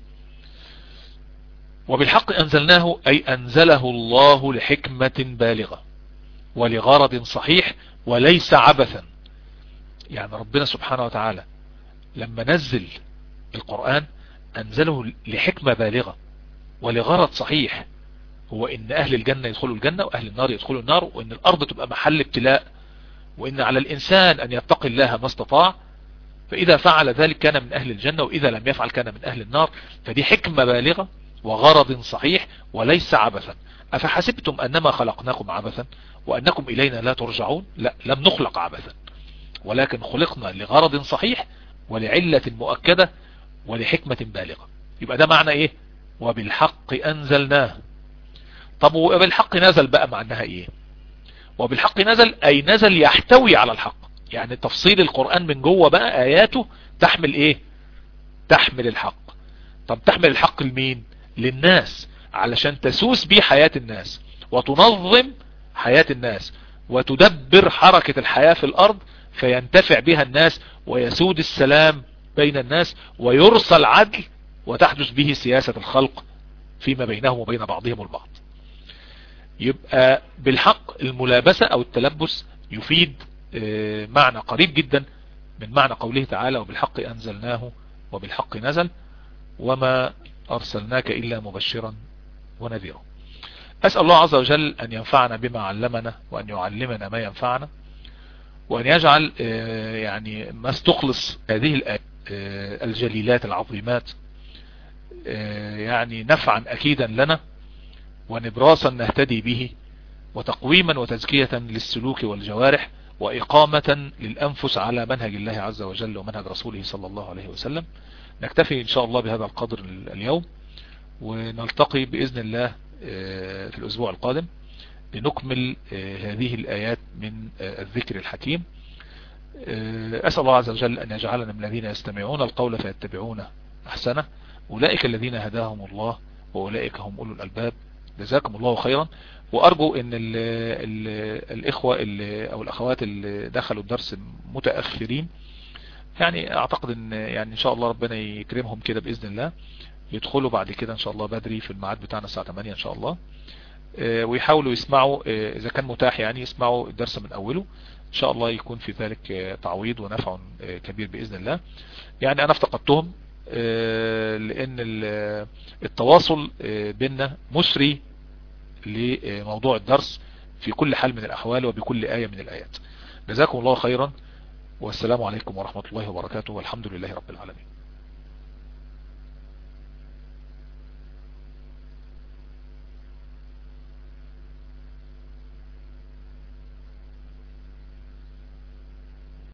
وبالحق انزلناه اي انزله الله لحكمة بالغة ولغرض صحيح وليس عبثا يعني ربنا سبحانه وتعالى لما نزل القرآن انزله لحكمة بالغة ولغرض صحيح هو ان اهل الجنة يدخلوا الجنة واهل النار يدخلوا النار وان الارض تبقى محل ابتلاء وان على الانسان ان يتقي الله ما استطاع فاذا فعل ذلك كان من اهل الجنة واذا لم يفعل كان من اهل النار فدي حكمة بالغة وغرض صحيح وليس عبثا افحسبتم انما خلقناكم عبثا وانكم الينا لا ترجعون لا لم نخلق عبثا ولكن خلقنا لغرض صحيح ولعلة مؤكدة ولحكمة بالغة يبقى ده معنى ايه وبالحق انزلناه طب وبالحق نزل بقى معناها ايه وبالحق نزل اي نزل يحتوي على الحق يعني تفصيل القرآن من جوه بقى اياته تحمل ايه تحمل الحق طب تحمل الحق لمين للناس علشان تسوس بيه حياة الناس وتنظم حياة الناس وتدبر حركة الحياة في الارض فينتفع بها الناس ويسود السلام بين الناس ويرسى العدل وتحدث به سياسة الخلق فيما بينهم وبين بعضهم البعض يبقى بالحق الملابسة او التلبس يفيد معنى قريب جدا من معنى قوله تعالى وبالحق انزلناه وبالحق نزل وما ارسلناك الا مبشرا ونذيرا اسأل الله عز وجل ان ينفعنا بما علمنا وان يعلمنا ما ينفعنا وان يجعل يعني ما استخلص هذه الجليلات العظيمات يعني نفعا اكيدا لنا ونبراسا نهتدي به وتقويما وتزكية للسلوك والجوارح وإقامة للأنفس على منهج الله عز وجل ومنهج رسوله صلى الله عليه وسلم نكتفي إن شاء الله بهذا القدر اليوم ونلتقي بإذن الله في الأسبوع القادم لنكمل هذه الآيات من الذكر الحكيم أسأل الله عز وجل أن يجعلنا من الذين يستمعون القول فيتبعون أحسنه أولئك الذين هداهم الله وأولئك هم أولو الألباب جزاكم الله خيرا وأرجو أن ال ال الإخوة اللي أو الأخوات اللي دخلوا الدرس متأخرين يعني أعتقد أن يعني إن شاء الله ربنا يكرمهم كده بإذن الله يدخلوا بعد كده إن شاء الله بدري في الميعاد بتاعنا الساعة 8 إن شاء الله ويحاولوا يسمعوا إذا كان متاح يعني يسمعوا الدرس من أوله إن شاء الله يكون في ذلك تعويض ونفع كبير بإذن الله يعني أنا افتقدتهم لان التواصل بيننا مسري لموضوع الدرس في كل حال من الاحوال وبكل آية من الايات جزاكم الله خيرا والسلام عليكم ورحمة الله وبركاته والحمد لله رب العالمين